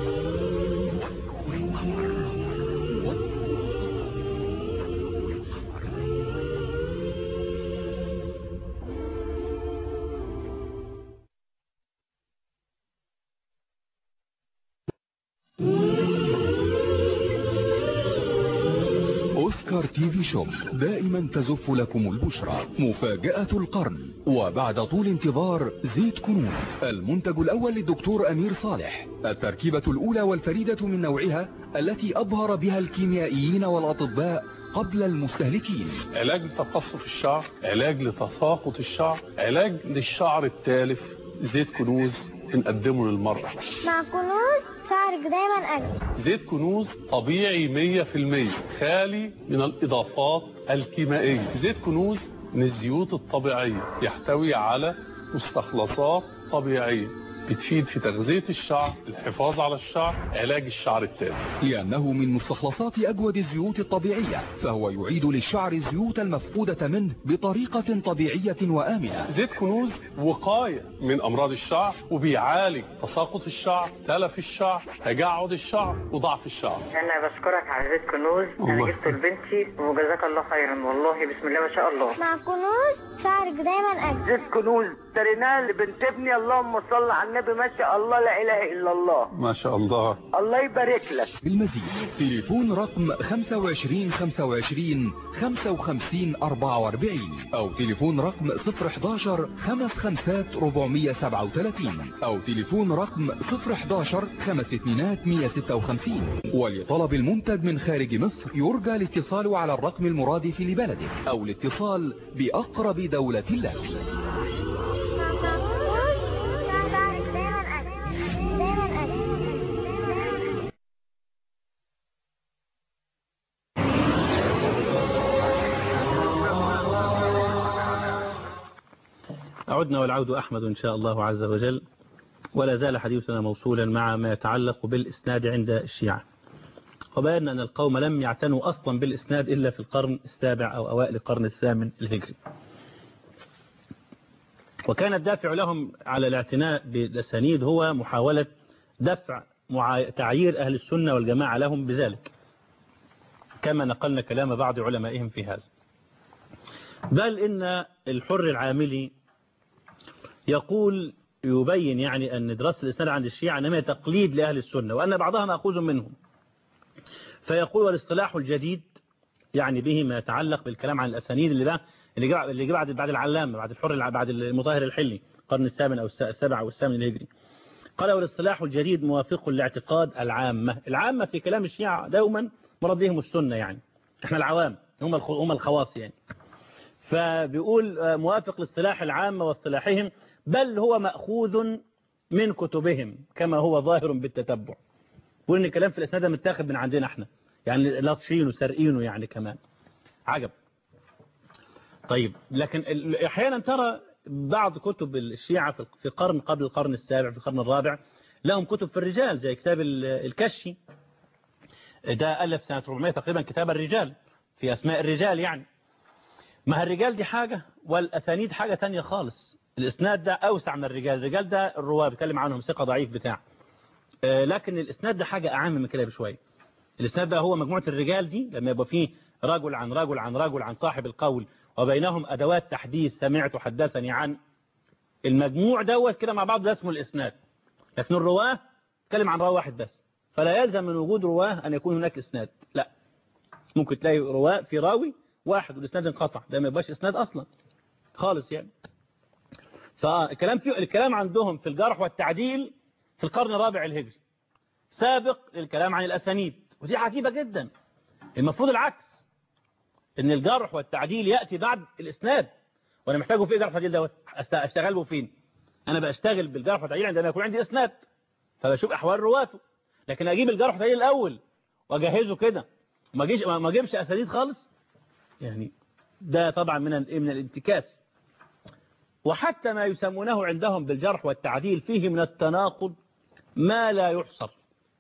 أوسكار تي في شوب دائما تزف لكم البشرى مفاجأة القرن وبعد طول انتظار زيت كنوز المنتج الأول للدكتور أمير صالح التركيبة الأولى والفريدة من نوعها التي أبهر بها الكيميائيين والأطباء قبل المستهلكين علاج لتقصف الشعر علاج لتساقط الشعر علاج للشعر التالف زيت كنوز بنقدمه للمرأة مع كنوز شعرك دايما أجمل زيت كنوز طبيعي 100% خالي من الإضافات الكيميائية زيت كنوز من الزيوت الطبيعية يحتوي على مستخلصات طبيعية بتفيد في تغذية الشعر الحفاظ على الشعر علاج الشعر التالف لأنه من مستخلصات أجود الزيوت الطبيعية فهو يعيد للشعر الزيوت المفقودة منه بطريقة طبيعية وآمنة زيت كنوز وقاية من أمراض الشعر وبيعالج تساقط الشعر تلف الشعر تجعد الشعر وضعف الشعر انا بشكرك على زيت كنوز انا الله جبته لبنتي وجزاك الله خيرا والله بسم الله ما شاء الله مع كنوز شعرك دايما أجمل زيت كنوز اشتريناه لبنت ابني اللهم صل على النبي ما شاء الله لا اله الا الله ما شاء الله الله يبارك لك بالمزيد تليفون رقم 25 25 55 44 أو تليفون رقم 011 خمس خمسات 437 أو تليفون رقم 011 خمس اتنينات 156 ولطلب المنتج من خارج مصر يرجى الاتصال على الرقم المرادف لبلدك أو الاتصال بأقرب دولة لك مع كنوز شعرك دايما أجمل دايما أجمل عدنا والعود أحمد إن شاء الله عز وجل ولا زال حديثنا موصولا مع ما يتعلق بالإسناد عند الشيعة وبينا أن القوم لم يعتنوا أصلا بالإسناد إلا في القرن السابع أو أوائل القرن الثامن الهجري وكان الدافع لهم على الاعتناء بالأسانيد هو محاولة دفع مع تعيير أهل السنة والجماعة لهم بذلك كما نقلنا كلام بعض علمائهم في هذا بل إن الحر العاملي يقول يبين يعني أن دراسة الإسناد عند الشيعة إنما تقليد لأهل السنة وأن بعضها مأخوذ منهم فيقول والاصطلاح الجديد يعني به ما يتعلق بالكلام عن الأسانيد اللي بقى اللي جاء اللي جاء بعد بعد العلامة بعد الحر الع- بعد المطهر الحلي القرن الثامن أو الس- السابع أو الثامن الهجري قال والاصطلاح الجديد موافق لاعتقاد العامة العامة في كلام الشيعة دوما مراد بهم السنة يعني احنا العوام هم الخ- هم الخواص يعني فبيقول آه، موافق لاصطلاح العامة واصطلاحهم بل هو مأخوذ من كتبهم كما هو ظاهر بالتتبع بيقول ان الكلام في الاسناد ده متاخد من عندنا احنا يعني لطشينه سرقينه يعني كمان عجب طيب لكن ال- احيانا ترى بعض كتب الشيعة في في قرن قبل القرن السابع في القرن الرابع لهم كتب في الرجال زي كتاب ال- الكشي ده ألف سنة 400 تقريبا كتاب الرجال في أسماء الرجال يعني ما الرجال دي حاجة والأسانيد حاجة تانية خالص الإسناد ده أوسع من الرجال الرجال ده الرواة بيتكلم عنهم ثقة ضعيف بتاع آه، لكن الإسناد ده حاجة أعم من كده بشوية الإسناد ده هو مجموعة الرجال دي لما يبقى فيه رجل عن رجل عن رجل عن صاحب القول وبينهم أدوات تحديث سمعت وحدثني عن المجموع دوت كده مع بعض ده اسمه الإسناد لكن الرواه تكلم عن رواه واحد بس فلا يلزم من وجود رواه أن يكون هناك إسناد لا ممكن تلاقي رواه في راوي واحد والإسناد انقطع ده ما يبقاش إسناد أصلا خالص يعني فالكلام في الكلام عندهم في الجرح والتعديل في القرن الرابع الهجري سابق للكلام عن الأسانيد ودي عجيبة جدا المفروض العكس ان الجرح والتعديل يأتي بعد الإسناد وانا محتاجه في إيه جرح والتعديل دوت أست- اشتغل به فين انا بشتغل بالجرح والتعديل عندما يكون عندي إسناد فبشوف أحوال رواته لكن أجيب الجرح والتعديل الأول وأجهزه كده ما اجيش ما اجيبش أسانيد خالص يعني ده طبعا من ال- من الانتكاس وحتى ما يسمونه عندهم بالجرح والتعديل فيه من التناقض ما لا يحصر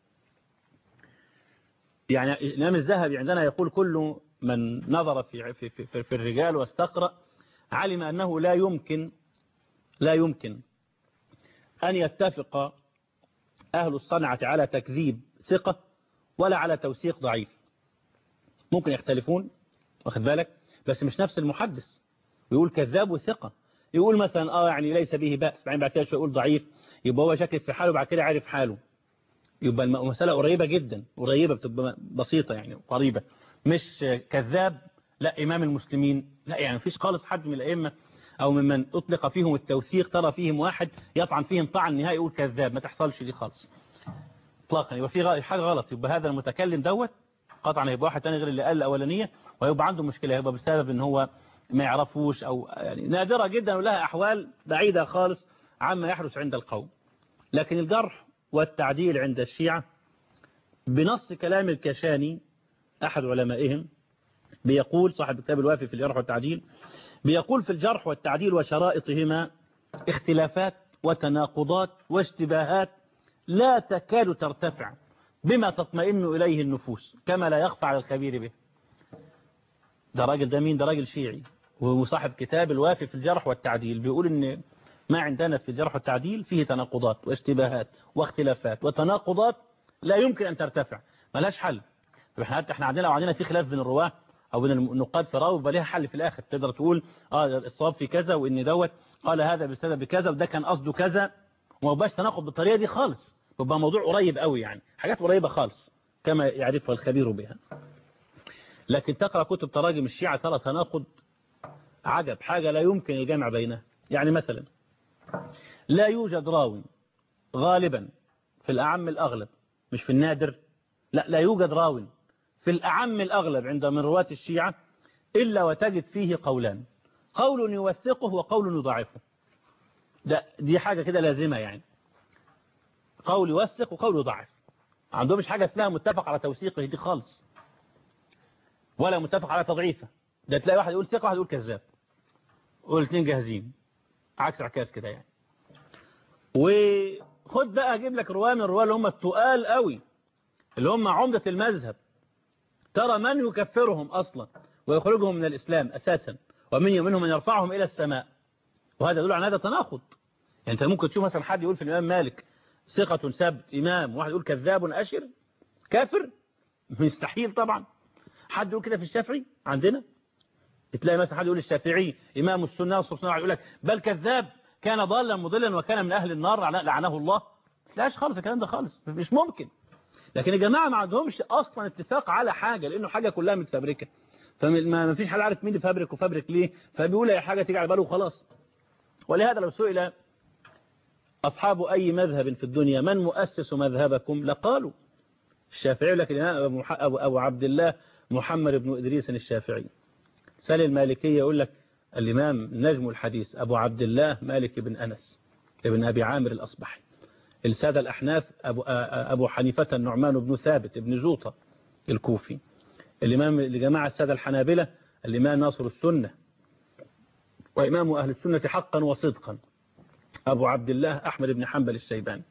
يعني الإمام الذهبي عندنا يقول كل من نظر في, في, في, في الرجال واستقرأ علم أنه لا يمكن لا يمكن أن يتفق أهل الصنعة على تكذيب ثقة ولا على توثيق ضعيف ممكن يختلفون واخد بالك بس مش نفس المحدث ويقول كذاب وثقة يقول مثلا اه يعني ليس به بأس بعدين بعد كده شويه يقول ضعيف يبقى هو شاكك في حاله بعد كده عارف حاله يبقى المسألة قريبة جدا قريبة بتبقى بسيطة يعني قريبة مش كذاب لا إمام المسلمين لا يعني مفيش خالص حد من الأئمة أو ممن أطلق فيهم التوثيق ترى فيهم واحد يطعن فيهم طعن نهائي يقول كذاب ما تحصلش دي خالص اطلاقا يبقى في غ- حاجة غلط يبقى هذا المتكلم دوت قطعا هيبقى واحد تاني غير اللي قال الأولانية ويبقى عنده مشكلة يبقى بسبب ان هو ما يعرفوش أو يعني نادرة جدا ولها أحوال بعيدة خالص عما يحدث عند القوم لكن الجرح والتعديل عند الشيعة بنص كلام الكشاني أحد علمائهم بيقول صاحب كتاب الوافي في الجرح والتعديل بيقول في الجرح والتعديل وشرائطهما اختلافات وتناقضات واشتباهات لا تكاد ترتفع بما تطمئن إليه النفوس كما لا يخفى على الخبير به ده راجل ده مين ده راجل شيعي وصاحب كتاب الوافي في الجرح والتعديل بيقول ان ما عندنا في الجرح والتعديل فيه تناقضات واشتباهات واختلافات وتناقضات لا يمكن أن ترتفع ملهاش حل طب احنا احنا عندنا لو عندنا في خلاف بين الرواه او بين النقاد في راوي يبقى ليها حل في الاخر تقدر تقول اه الصواب في كذا وان دوت قال هذا بسبب كذا وده كان قصده كذا وما بقاش تناقض بالطريقه دي خالص يبقى موضوع قريب قوي يعني حاجات قريبه خالص كما يعرفها الخبير بها لكن تقرا كتب تراجم الشيعة ترى تناقض عجب حاجة لا يمكن الجمع بينها يعني مثلا لا يوجد راوي غالبا في الأعم الأغلب مش في النادر لا لا يوجد راوي في الأعم الأغلب عند من رواة الشيعة إلا وتجد فيه قولان قول يوثقه وقول يضعفه ده دي حاجة كده لازمة يعني قول يوثق وقول يضعف عندهمش حاجة اسمها متفق على توثيقه دي خالص ولا متفق على تضعيفه ده تلاقي واحد يقول ثقة واحد يقول كذاب والاثنين جاهزين عكس عكاس كده يعني وخد بقى اجيب لك رواه من الرواه اللي هم التقال قوي اللي هم عمدة المذهب ترى من يكفرهم أصلا ويخرجهم من الإسلام أساسا ومن منهم من يرفعهم إلى السماء وهذا يدل على هذا تناقض يعني انت ممكن تشوف مثلا حد يقول في الامام مالك ثقة سبت امام واحد يقول كذاب اشر كافر مستحيل طبعا حد يقول كده في الشافعي عندنا تلاقي مثلا حد يقول الشافعي امام السنه والسنه يقول لك بل كذاب كان ضالا مضلا وكان من اهل النار لعنه الله ما تلاقيش خالص الكلام ده خالص مش ممكن لكن يا جماعه ما عندهمش اصلا اتفاق على حاجه لانه حاجه كلها متفبركه فما فيش حد عارف مين اللي فابرك وفابرك ليه فبيقول اي حاجه تيجي على باله وخلاص ولهذا لو سئل أصحاب أي مذهب في الدنيا من مؤسس مذهبكم لقالوا الشافعي لك الإمام أبو, أبو عبد الله محمد بن إدريس الشافعي سال المالكية يقول لك الإمام نجم الحديث أبو عبد الله مالك بن أنس ابن أبي عامر الأصبحي السادة الأحناف أبو, أبو حنيفة النعمان بن ثابت ابن زوطة الكوفي الإمام لجماعة السادة الحنابلة الإمام ناصر السنة وإمام أهل السنة حقا وصدقا أبو عبد الله أحمد بن حنبل الشيباني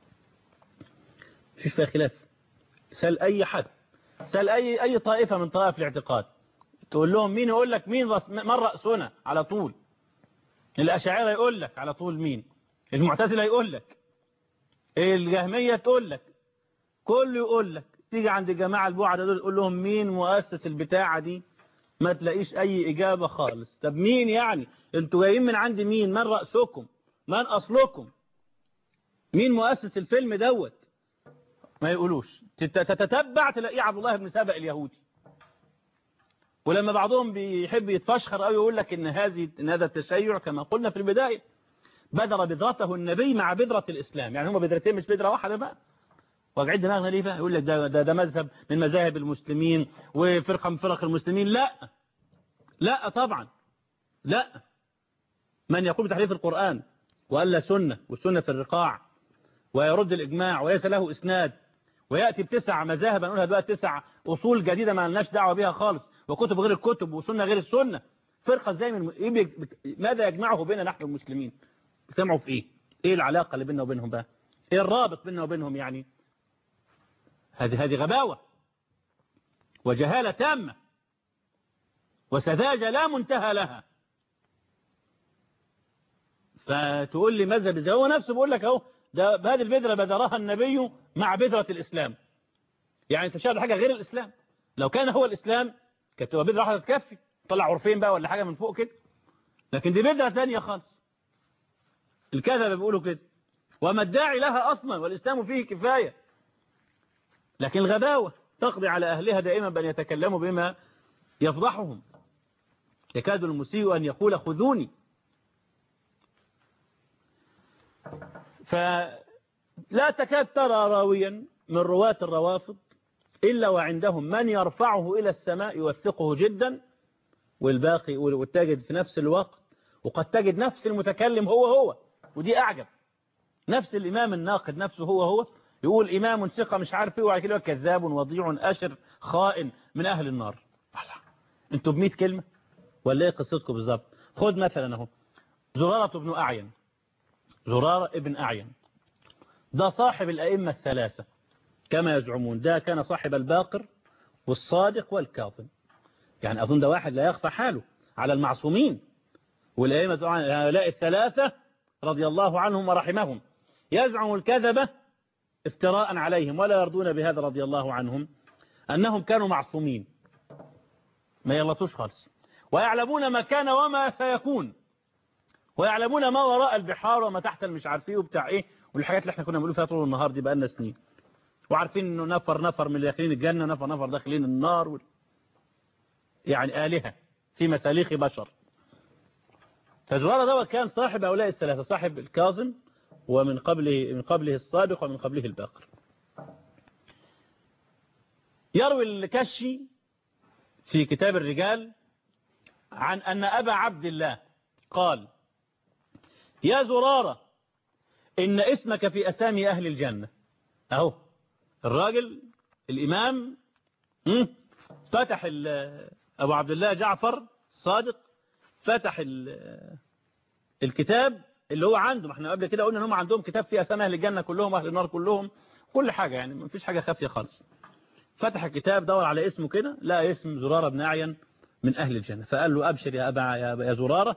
فيش فيها خلاف سأل أي حد سأل أي أي طائفة من طائف الاعتقاد تقول لهم مين يقول لك مين رأس من رأسنا على طول الأشاعرة يقول لك على طول مين المعتزلة يقول لك الجهمية تقول لك كله يقول لك تيجي عند جماعة البعد دول تقول لهم مين مؤسس البتاعة دي ما تلاقيش أي إجابة خالص طب مين يعني انتوا جايين من عند مين من رأسكم من أصلكم مين مؤسس الفيلم دوت ما يقولوش تتتبع تلاقيه عبد الله بن سبأ اليهودي ولما بعضهم بيحب يتفشخر أو يقول لك إن هذه إن هذا التشيع كما قلنا في البداية بدر بذرته النبي مع بذرة الإسلام يعني هم بذرتين مش بذرة واحدة بقى واقعد دماغنا ليه بقى يقول لك ده, ده, ده مذهب من مذاهب المسلمين وفرقة من فرق المسلمين لا لا طبعا لا من يقول بتحريف القرآن وألا سنة والسنة في الرقاع ويرد الإجماع وليس له إسناد ويأتي بتسع مذاهب نقولها بقى تسع أصول جديدة ما لناش دعوة بها خالص وكتب غير الكتب وسنة غير السنة فرقة ازاي من ماذا يجمعه بيننا نحن المسلمين اجتمعوا في ايه ايه العلاقة اللي بيننا وبينهم بقى ايه الرابط بيننا وبينهم يعني هذه هذه غباوة وجهالة تامة وسذاجة لا منتهى لها فتقول لي مذهب ازاي هو نفسه بيقول لك اهو ده هذه البذرة بدرها النبي مع بذرة الإسلام يعني انت شايف حاجة غير الإسلام لو كان هو الإسلام كانت تبقى بذرة واحدة تكفي طلع عرفين بقى ولا حاجة من فوق كده لكن دي بذرة ثانية خالص الكذبة بيقولوا كده وما الداعي لها أصلا والإسلام فيه كفاية لكن الغباوة تقضي على أهلها دائما بأن يتكلموا بما يفضحهم يكاد المسيء أن يقول خذوني فلا تكاد ترى راويا من رواة الروافض إلا وعندهم من يرفعه إلى السماء يوثقه جدا والباقي وتجد في نفس الوقت وقد تجد نفس المتكلم هو هو ودي أعجب نفس الإمام الناقد نفسه هو هو يقول إمام ثقة مش عارف ايه وبعد كده كذاب وضيع أشر خائن من أهل النار انتوا بمئة كلمة ولا ايه قصتكم بالظبط خد مثلا اهو زرارة بن أعين زرارة ابن أعين ده صاحب الأئمة الثلاثة كما يزعمون ده كان صاحب الباقر والصادق والكاظم يعني أظن ده واحد لا يخفى حاله على المعصومين والأئمة هؤلاء الثلاثة رضي الله عنهم ورحمهم يزعم الكذبة افتراء عليهم ولا يرضون بهذا رضي الله عنهم أنهم كانوا معصومين ما يغلطوش خالص ويعلمون ما كان وما سيكون ويعلمون ما وراء البحار وما تحت المش عارفيه وبتاع ايه والحاجات اللي احنا كنا بنقول فيها طول النهار دي بقالنا سنين وعارفين انه نفر نفر من اللي داخلين الجنة نفر نفر داخلين النار و... يعني آلهة في مساليخ بشر فزرارة ده كان صاحب هؤلاء الثلاثة صاحب الكاظم ومن قبله من قبله الصادق ومن قبله الباقر يروي الكشي في كتاب الرجال عن أن أبا عبد الله قال يا زرارة إن اسمك في أسامي أهل الجنة أهو الراجل الإمام فتح أبو عبد الله جعفر صادق فتح الكتاب اللي هو عنده ما احنا قبل كده قلنا ان هم عندهم كتاب فيه اسامي اهل الجنه كلهم اهل النار كلهم كل حاجه يعني ما فيش حاجه خافيه خالص فتح الكتاب دور على اسمه كده لقى اسم زراره بن اعين من اهل الجنه فقال له ابشر يا ابا يا, يا زراره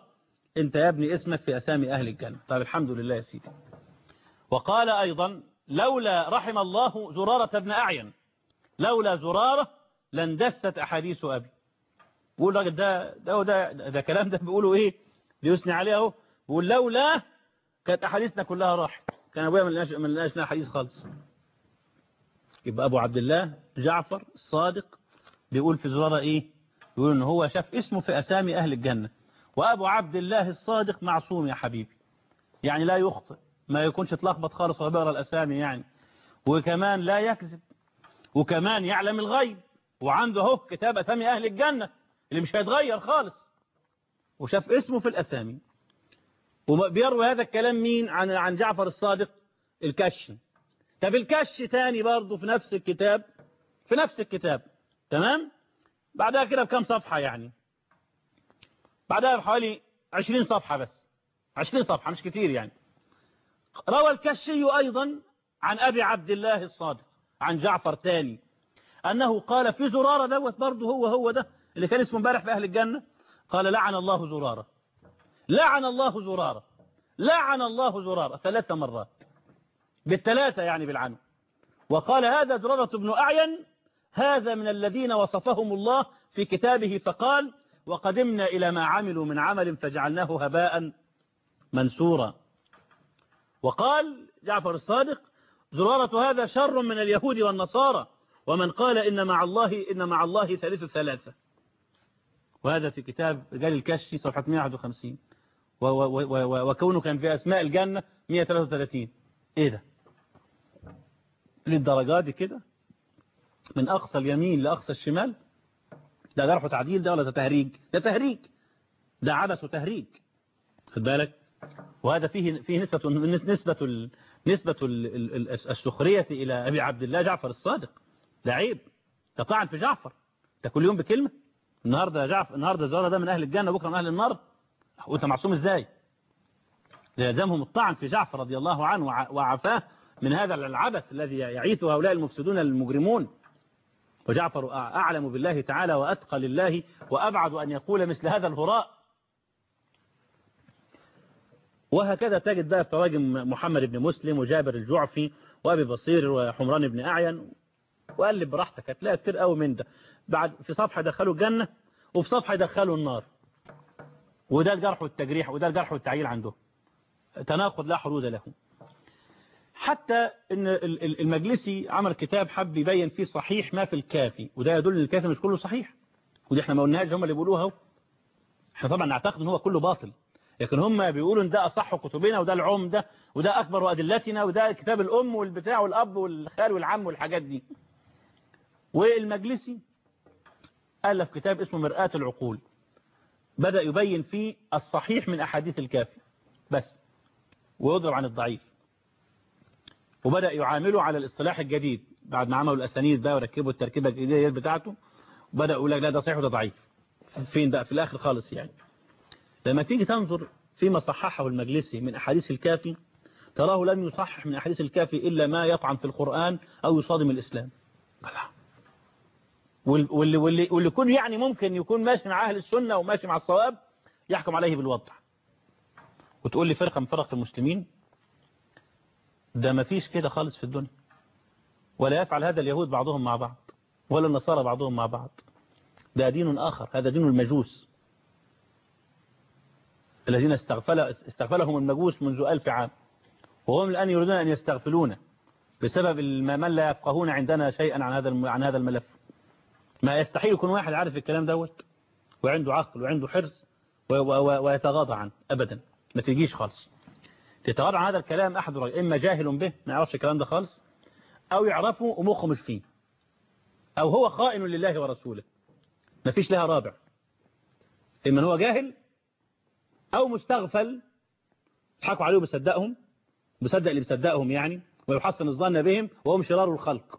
انت يا ابني اسمك في أسامي أهل الجنة طيب الحمد لله يا سيدي وقال أيضا لولا رحم الله زرارة ابن أعين لولا زرارة لاندست أحاديث أبي بيقول الراجل ده ده ده, ده, ده كلام ده بيقولوا إيه بيثني عليه أهو بيقول لولا كانت أحاديثنا كلها راحت كان أبويا من لناش من لناش حديث خالص يبقى أبو عبد الله جعفر الصادق بيقول في زرارة إيه بيقول إن هو شاف اسمه في أسامي أهل الجنة وأبو عبد الله الصادق معصوم يا حبيبي يعني لا يخطئ ما يكونش اتلخبط خالص وهو بيقرا الأسامي يعني وكمان لا يكذب وكمان يعلم الغيب وعنده اهو كتاب أسامي أهل الجنة اللي مش هيتغير خالص وشاف اسمه في الأسامي وبيروي هذا الكلام مين عن عن جعفر الصادق الكشي طب الكش تاني برضه في نفس الكتاب في نفس الكتاب تمام بعدها كده بكام صفحة يعني بعدها بحوالي 20 صفحة بس 20 صفحة مش كتير يعني روى الكشي أيضا عن أبي عبد الله الصادق عن جعفر تاني أنه قال في زرارة دوت برضه هو هو ده اللي كان اسمه امبارح في أهل الجنة قال لعن الله زرارة لعن الله زرارة لعن الله زرارة ثلاث مرات بالثلاثة يعني بالعنو وقال هذا زرارة بن أعين هذا من الذين وصفهم الله في كتابه فقال وقدمنا إلى ما عملوا من عمل فجعلناه هباء منسورا وقال جعفر الصادق زرارة هذا شر من اليهود والنصارى ومن قال إن مع الله إن مع الله ثالث ثلاثة وهذا في كتاب رجال الكشي صفحة 151 وكونه كان في أسماء الجنة 133 إيه ده للدرجات دي كده من أقصى اليمين لأقصى الشمال ده جرح وتعديل ده ولا ده تهريج ده تهريج ده عبث وتهريج خد بالك وهذا فيه فيه نسبة نسبة ال نسبة ال السخرية إلى أبي عبد الله جعفر الصادق ده عيب ده طعن في جعفر ده كل يوم بكلمة النهاردة جعفر النهاردة زارة ده من أهل الجنة بكرة من أهل النار وأنت معصوم إزاي لازمهم الطعن في جعفر رضي الله عنه وعفاه من هذا العبث الذي يعيثه هؤلاء المفسدون المجرمون وجعفر أعلم بالله تعالى وأتقى لله وأبعد أن يقول مثل هذا الهراء وهكذا تجد بقى في تراجم محمد بن مسلم وجابر الجعفي وأبي بصير وحمران بن أعين وقلب براحتك هتلاقي كتير قوي من ده بعد في صفحة دخلوا الجنة وفي صفحة دخلوا النار وده الجرح والتجريح وده الجرح والتعيين عنده تناقض لا حدود له حتى ان المجلسي عمل كتاب حب يبين فيه صحيح ما في الكافي وده يدل ان الكافي مش كله صحيح ودي احنا ما قلناش هم اللي بيقولوها احنا طبعا نعتقد ان هو كله باطل لكن هم بيقولوا ان ده اصح كتبنا وده العمده وده اكبر ادلتنا وده كتاب الام والبتاع والاب والخال والعم والحاجات دي والمجلسي الف كتاب اسمه مرآة العقول بدأ يبين فيه الصحيح من احاديث الكافي بس ويضرب عن الضعيف وبدأ يعامله على الاصطلاح الجديد بعد ما عملوا الأسانيد بقى وركبوا التركيبة الجديدة بتاعته وبدأ يقول لك لا ده صحيح وده ضعيف فين بقى في الآخر خالص يعني لما تيجي تنظر فيما صححه المجلسي من أحاديث الكافي تراه لم يصحح من أحاديث الكافي إلا ما يطعن في القرآن أو يصادم الإسلام واللي, واللي, واللي يكون يعني ممكن يكون ماشي مع أهل السنة وماشي مع الصواب يحكم عليه بالوضع وتقول لي فرقة من فرق المسلمين ده ما فيش كده خالص في الدنيا ولا يفعل هذا اليهود بعضهم مع بعض ولا النصارى بعضهم مع بعض ده دين آخر هذا دين المجوس الذين استغفل استغفلهم المجوس منذ ألف عام وهم الآن يريدون أن يستغفلون بسبب من لا يفقهون عندنا شيئا عن هذا عن هذا الملف ما يستحيل يكون واحد عارف الكلام دوت وعنده عقل وعنده حرص ويتغاضى عنه أبدا ما تجيش خالص تتغاضى عن هذا الكلام أحد رجل إما جاهل به ما يعرفش الكلام ده خالص أو يعرفه ومخه مش فيه أو هو خائن لله ورسوله ما فيش لها رابع إما هو جاهل أو مستغفل يضحكوا عليه وبيصدقهم بيصدق اللي بيصدقهم يعني ويحسن الظن بهم وهم شرار الخلق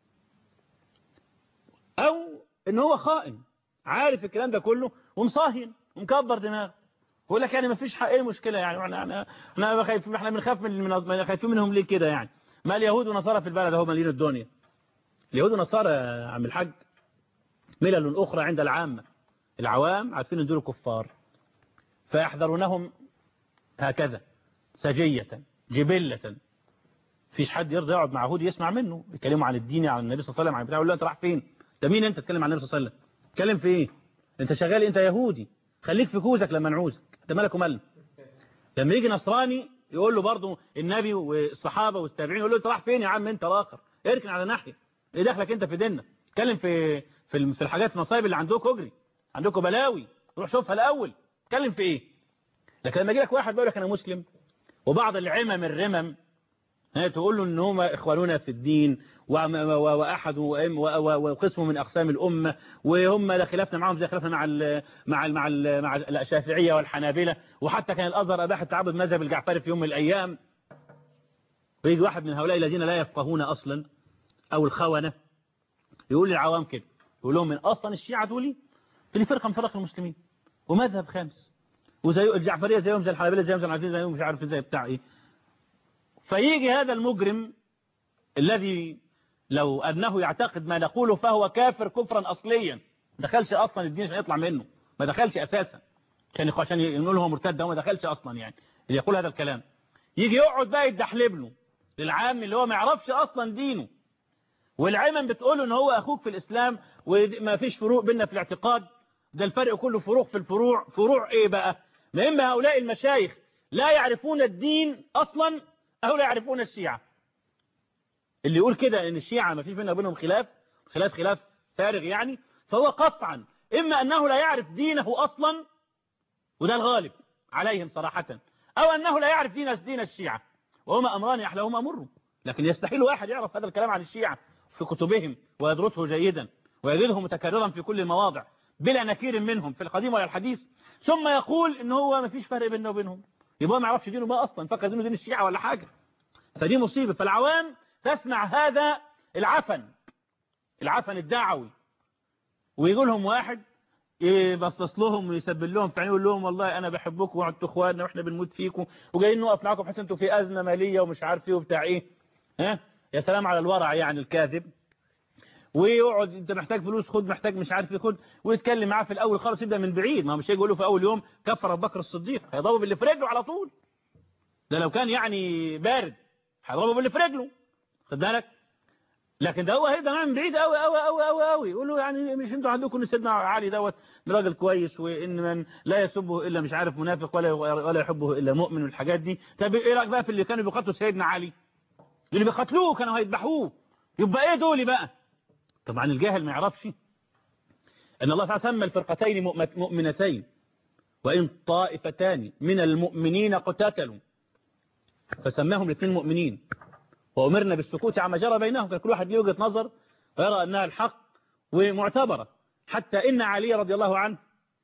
أو إن هو خائن عارف الكلام ده كله ومصاهن ومكبر دماغه يقول لك يعني ما فيش حق ايه المشكله يعني احنا احنا احنا خايف احنا بنخاف من من خايفين منهم ليه كده يعني ما اليهود ونصارى في البلد هم مالين الدنيا اليهود ونصارى يا عم الحاج ملل اخرى عند العامه العوام عارفين ان دول كفار فيحذرونهم هكذا سجية جبلة فيش حد يرضى يقعد مع يهودي يسمع منه يكلموا عن الدين عن النبي صلى الله عليه وسلم عن بتاع يقول له انت رايح فين انت مين انت تتكلم عن النبي صلى الله عليه وسلم تتكلم في ايه انت شغال انت يهودي خليك في كوزك لما نعوزك انت مالك ومالنا لما يجي نصراني يقول له برضه النبي والصحابه والتابعين يقول له انت رايح فين يا عم انت راقر اركن على ناحيه ايه دخلك انت في ديننا اتكلم في في في الحاجات المصايب اللي عندكم اجري عندكم بلاوي روح شوفها الاول اتكلم في ايه لكن لما يجي لك واحد بيقول لك انا مسلم وبعض العمم الرمم ها تقول له ان هم اخواننا في الدين واحد وقسم من اقسام الامه وهم لا خلافنا معهم زي خلافنا مع ال مع ال مع ال مع الشافعيه والحنابله وحتى كان الازهر اباح التعبد مذهب الجعفري في يوم من الايام ويجي واحد من هؤلاء الذين لا يفقهون اصلا او الخونه يقول للعوام كده يقول لهم من اصلا الشيعه دول دي فرقه من فرق المسلمين ومذهب خامس وزي الجعفريه زيهم زي الحنابله زيهم زي العزيز زيهم مش عارف زي بتاع ايه فيجي هذا المجرم الذي لو أنه يعتقد ما نقوله فهو كافر كفرا أصليا ما دخلش أصلا الدين عشان يطلع منه ما دخلش أساسا عشان عشان يقول هو مرتد هو ما دخلش أصلا يعني اللي يقول هذا الكلام يجي يقعد بقى يدحلب له للعام اللي هو ما يعرفش أصلا دينه والعمم بتقول ان هو أخوك في الإسلام وما فيش فروق بيننا في الاعتقاد ده الفرق كله فروق في الفروع فروع إيه بقى ما إما هؤلاء المشايخ لا يعرفون الدين أصلا أو لا يعرفون الشيعة اللي يقول كده ان الشيعة ما فيش بيننا وبينهم خلاف خلاف خلاف فارغ يعني فهو قطعا إما أنه لا يعرف دينه أصلا وده الغالب عليهم صراحة أو أنه لا يعرف دين دين الشيعة وهما أمران يحلهما مر لكن يستحيل واحد يعرف هذا الكلام عن الشيعة في كتبهم ويدرسه جيدا ويجده متكررا في كل المواضع بلا نكير منهم في القديم ولا الحديث ثم يقول ان هو ما فيش فرق بينه وبينهم يبقى ما يعرفش دينه بقى اصلا فكر دينه دين الشيعة ولا حاجة فدي مصيبة فالعوام تسمع هذا العفن العفن الدعوي ويقول لهم واحد يبصص لهم ويسبل لهم فعني يقول لهم والله انا بحبكم وانتوا اخواننا واحنا بنموت فيكم وجايين نقف معاكم بحيث انتوا في ازمه ماليه ومش عارف ايه وبتاع ايه ها يا سلام على الورع يعني الكاذب ويقعد انت محتاج فلوس خد محتاج مش عارف ايه خد ويتكلم معاه في الاول خالص يبدا من بعيد ما هو مش هيجي يقول له في اول يوم كفر ابو بكر الصديق هيضربه باللي في رجله على طول ده لو كان يعني بارد هيضربه باللي في رجله خد بالك لكن ده هو هيبدا من بعيد قوي قوي قوي قوي قوي يقول له يعني مش انتوا عندكم ان سيدنا علي دوت راجل كويس وان من لا يسبه الا مش عارف منافق ولا ولا يحبه الا مؤمن والحاجات دي طب ايه رايك بقى في اللي كانوا بيقاتلوا سيدنا علي اللي بيقاتلوه كانوا هيذبحوه يبقى ايه دول بقى طبعا الجاهل ما يعرفش ان الله تعالى سمى الفرقتين مؤمنتين وان طائفتان من المؤمنين اقتتلوا فسماهم الاثنين مؤمنين وأمرنا بالسكوت عما جرى بينهم كان كل واحد له وجهة نظر ويرى أنها الحق ومعتبرة حتى إن علي رضي الله عنه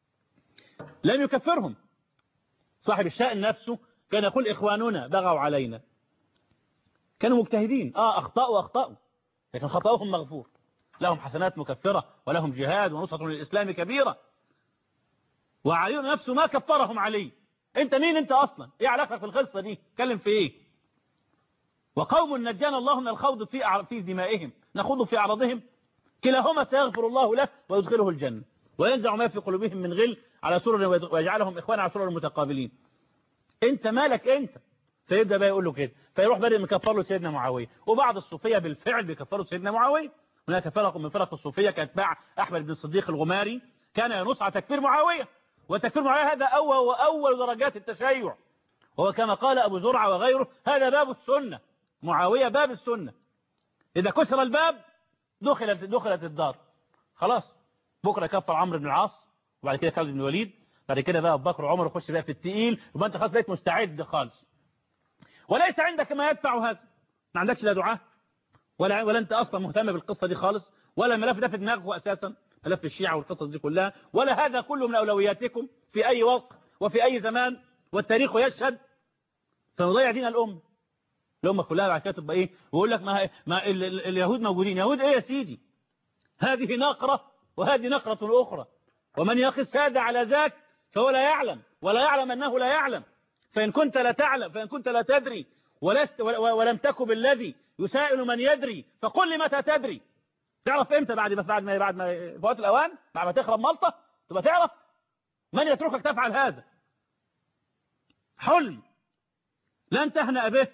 لم يكفرهم صاحب الشأن نفسه كان يقول إخواننا بغوا علينا كانوا مجتهدين آه أخطأوا أخطأوا لكن خطأهم مغفور لهم حسنات مكفرة ولهم جهاد ونصرة للإسلام كبيرة وعلي نفسه ما كفرهم علي انت مين انت اصلا ايه علاقتك في القصة دي اتكلم في ايه وقوم نجانا الله من الخوض في في دمائهم نخوض في أعراضهم كلاهما سيغفر الله له ويدخله الجنة وينزع ما في قلوبهم من غل على سرر ويجعلهم إخوانا على سرر متقابلين انت مالك انت فيبدأ بقى يقول له كده فيروح بدأ مكفر له سيدنا معاوية وبعض الصوفية بالفعل بيكفروا سيدنا معاوية هناك فرق من فرق الصوفية كاتباع أحمد بن الصديق الغماري كان ينص على تكفير معاوية وتكفير معاوية هذا أول وأول درجات التشيع وهو كما قال أبو زرعة وغيره هذا باب السنة معاوية باب السنة إذا كسر الباب دخلت دخلت الدار خلاص بكرة كفر عمرو بن العاص وبعد كده خالد بن الوليد بعد كده بقى ابو بكر وعمر يخش بقى في التقيل يبقى انت خلاص بقيت مستعد خالص وليس عندك ما يدفع هذا ما عندكش لا دعاء ولا ولا انت اصلا مهتم بالقصه دي خالص ولا الملف ده في دماغك اساسا ملف الشيعة والقصص دي كلها ولا هذا كله من اولوياتكم في اي وقت وفي اي زمان والتاريخ يشهد فنضيع دين الامه الأمة كلها بعد كده تبقى إيه ويقول لك ما, ما ال ال اليهود موجودين يهود إيه يا سيدي هذه نقرة وهذه نقرة أخرى ومن يقس هذا على ذاك فهو لا يعلم ولا يعلم أنه لا يعلم فإن كنت لا تعلم فإن كنت لا تدري ولست ولم تكن بالذي يسائل من يدري فقل لي متى تدري تعرف امتى بعد ما بعد ما بعد ما فوات الاوان بعد ما تخرب ملطه تبقى تعرف من يتركك تفعل هذا حلم لن تهنأ به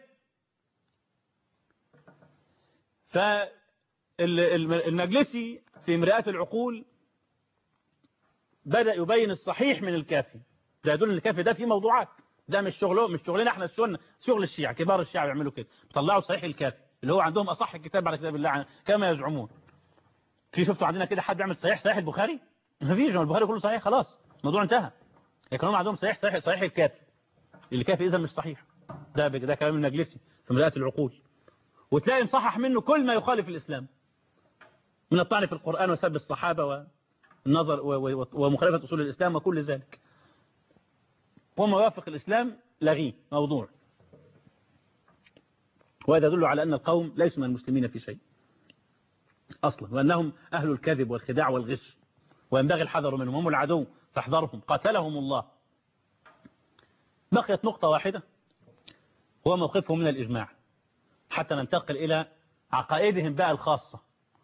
فالمجلسي في مرآة العقول بدأ يبين الصحيح من الكافي ده يدل ان الكافي ده فيه موضوعات ده مش شغله مش شغلنا احنا السنه شغل الشيعة كبار الشيعة بيعملوا كده بيطلعوا صحيح الكافي اللي هو عندهم اصح كتاب على كتاب الله عنه كما يزعمون في شفتوا عندنا كده حد بيعمل صحيح صحيح البخاري ما فيش البخاري كله صحيح خلاص الموضوع انتهى لكن هم عندهم صحيح صحيح صحيح الكافي الكافي اذا مش صحيح ده ده كلام المجلسي في مرآة العقول وتلاقي مصحح منه كل ما يخالف الاسلام من الطعن في القرآن وسب الصحابة والنظر ومخالفة أصول الإسلام وكل ذلك وما يوافق الإسلام لغيه موضوع وهذا يدل على أن القوم ليسوا من المسلمين في شيء أصلا وأنهم أهل الكذب والخداع والغش وينبغي الحذر منهم هم العدو فاحذرهم قاتلهم الله بقيت نقطة واحدة هو موقفهم من الإجماع حتى ننتقل إلى عقائدهم بقى الخاصة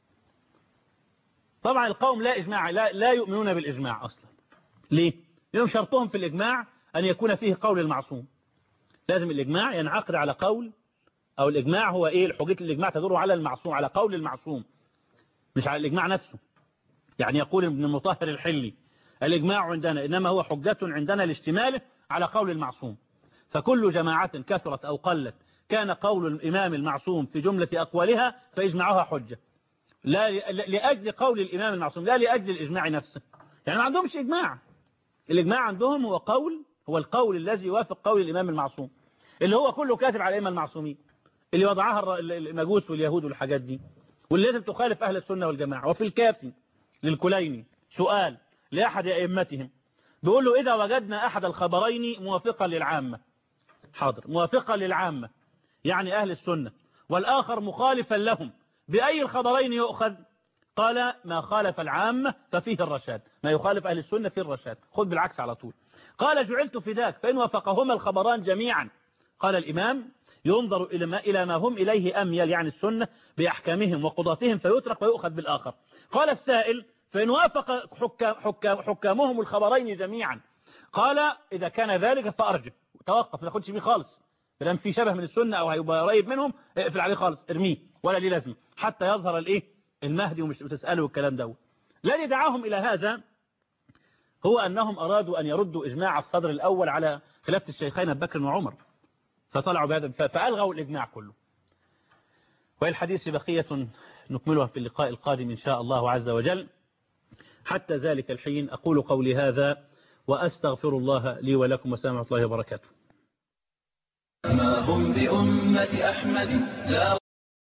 طبعا القوم لا إجماع لا, لا يؤمنون بالإجماع أصلا ليه؟ لأنهم شرطهم في الإجماع أن يكون فيه قول المعصوم لازم الإجماع ينعقد على قول أو الإجماع هو إيه الحجية الإجماع تدور على المعصوم على قول المعصوم مش على الإجماع نفسه يعني يقول ابن المطهر الحلي الإجماع عندنا إنما هو حجة عندنا لاشتماله على قول المعصوم فكل جماعة كثرت أو قلت كان قول الإمام المعصوم في جملة أقوالها فإجماعها حجة لا لأجل قول الإمام المعصوم لا لأجل الإجماع نفسه يعني ما عندهمش إجماع الإجماع عندهم هو قول هو القول الذي يوافق قول الإمام المعصوم اللي هو كله كاتب على الأئمة المعصومين اللي وضعها المجوس واليهود والحاجات دي واللي لازم تخالف أهل السنة والجماعة وفي الكافي للكليني سؤال لأحد أئمتهم بيقول له إذا وجدنا أحد الخبرين موافقا للعامة حاضر موافقا للعامة يعني أهل السنة والآخر مخالفا لهم بأي الخبرين يؤخذ قال ما خالف العامة ففيه الرشاد ما يخالف أهل السنة فيه الرشاد خذ بالعكس على طول قال جعلت فداك فإن وافقهما الخبران جميعا قال الإمام ينظر إلى ما, إلى ما هم إليه أميل يعني السنة بأحكامهم وقضاتهم فيترك ويؤخذ بالآخر قال السائل فإن وافق حكام حكام حكامهم الخبرين جميعا قال إذا كان ذلك فأرجع توقف ما تاخدش بيه خالص فلان في شبه من السنة أو هيبقى قريب منهم اقفل عليه خالص ارميه ولا ليه لازمه حتى يظهر الايه المهدي ومش بتسأله الكلام ده الذي دعاهم إلى هذا هو أنهم أرادوا أن يردوا إجماع الصدر الأول على خلافة الشيخين أبي بكر وعمر فطلعوا بهذا فألغوا الإجماع كله والحديث بقية نكملها في اللقاء القادم إن شاء الله عز وجل حتى ذلك الحين أقول قولي هذا وأستغفر الله لي ولكم وسلام الله وبركاته ما هم بأمة أحمد لا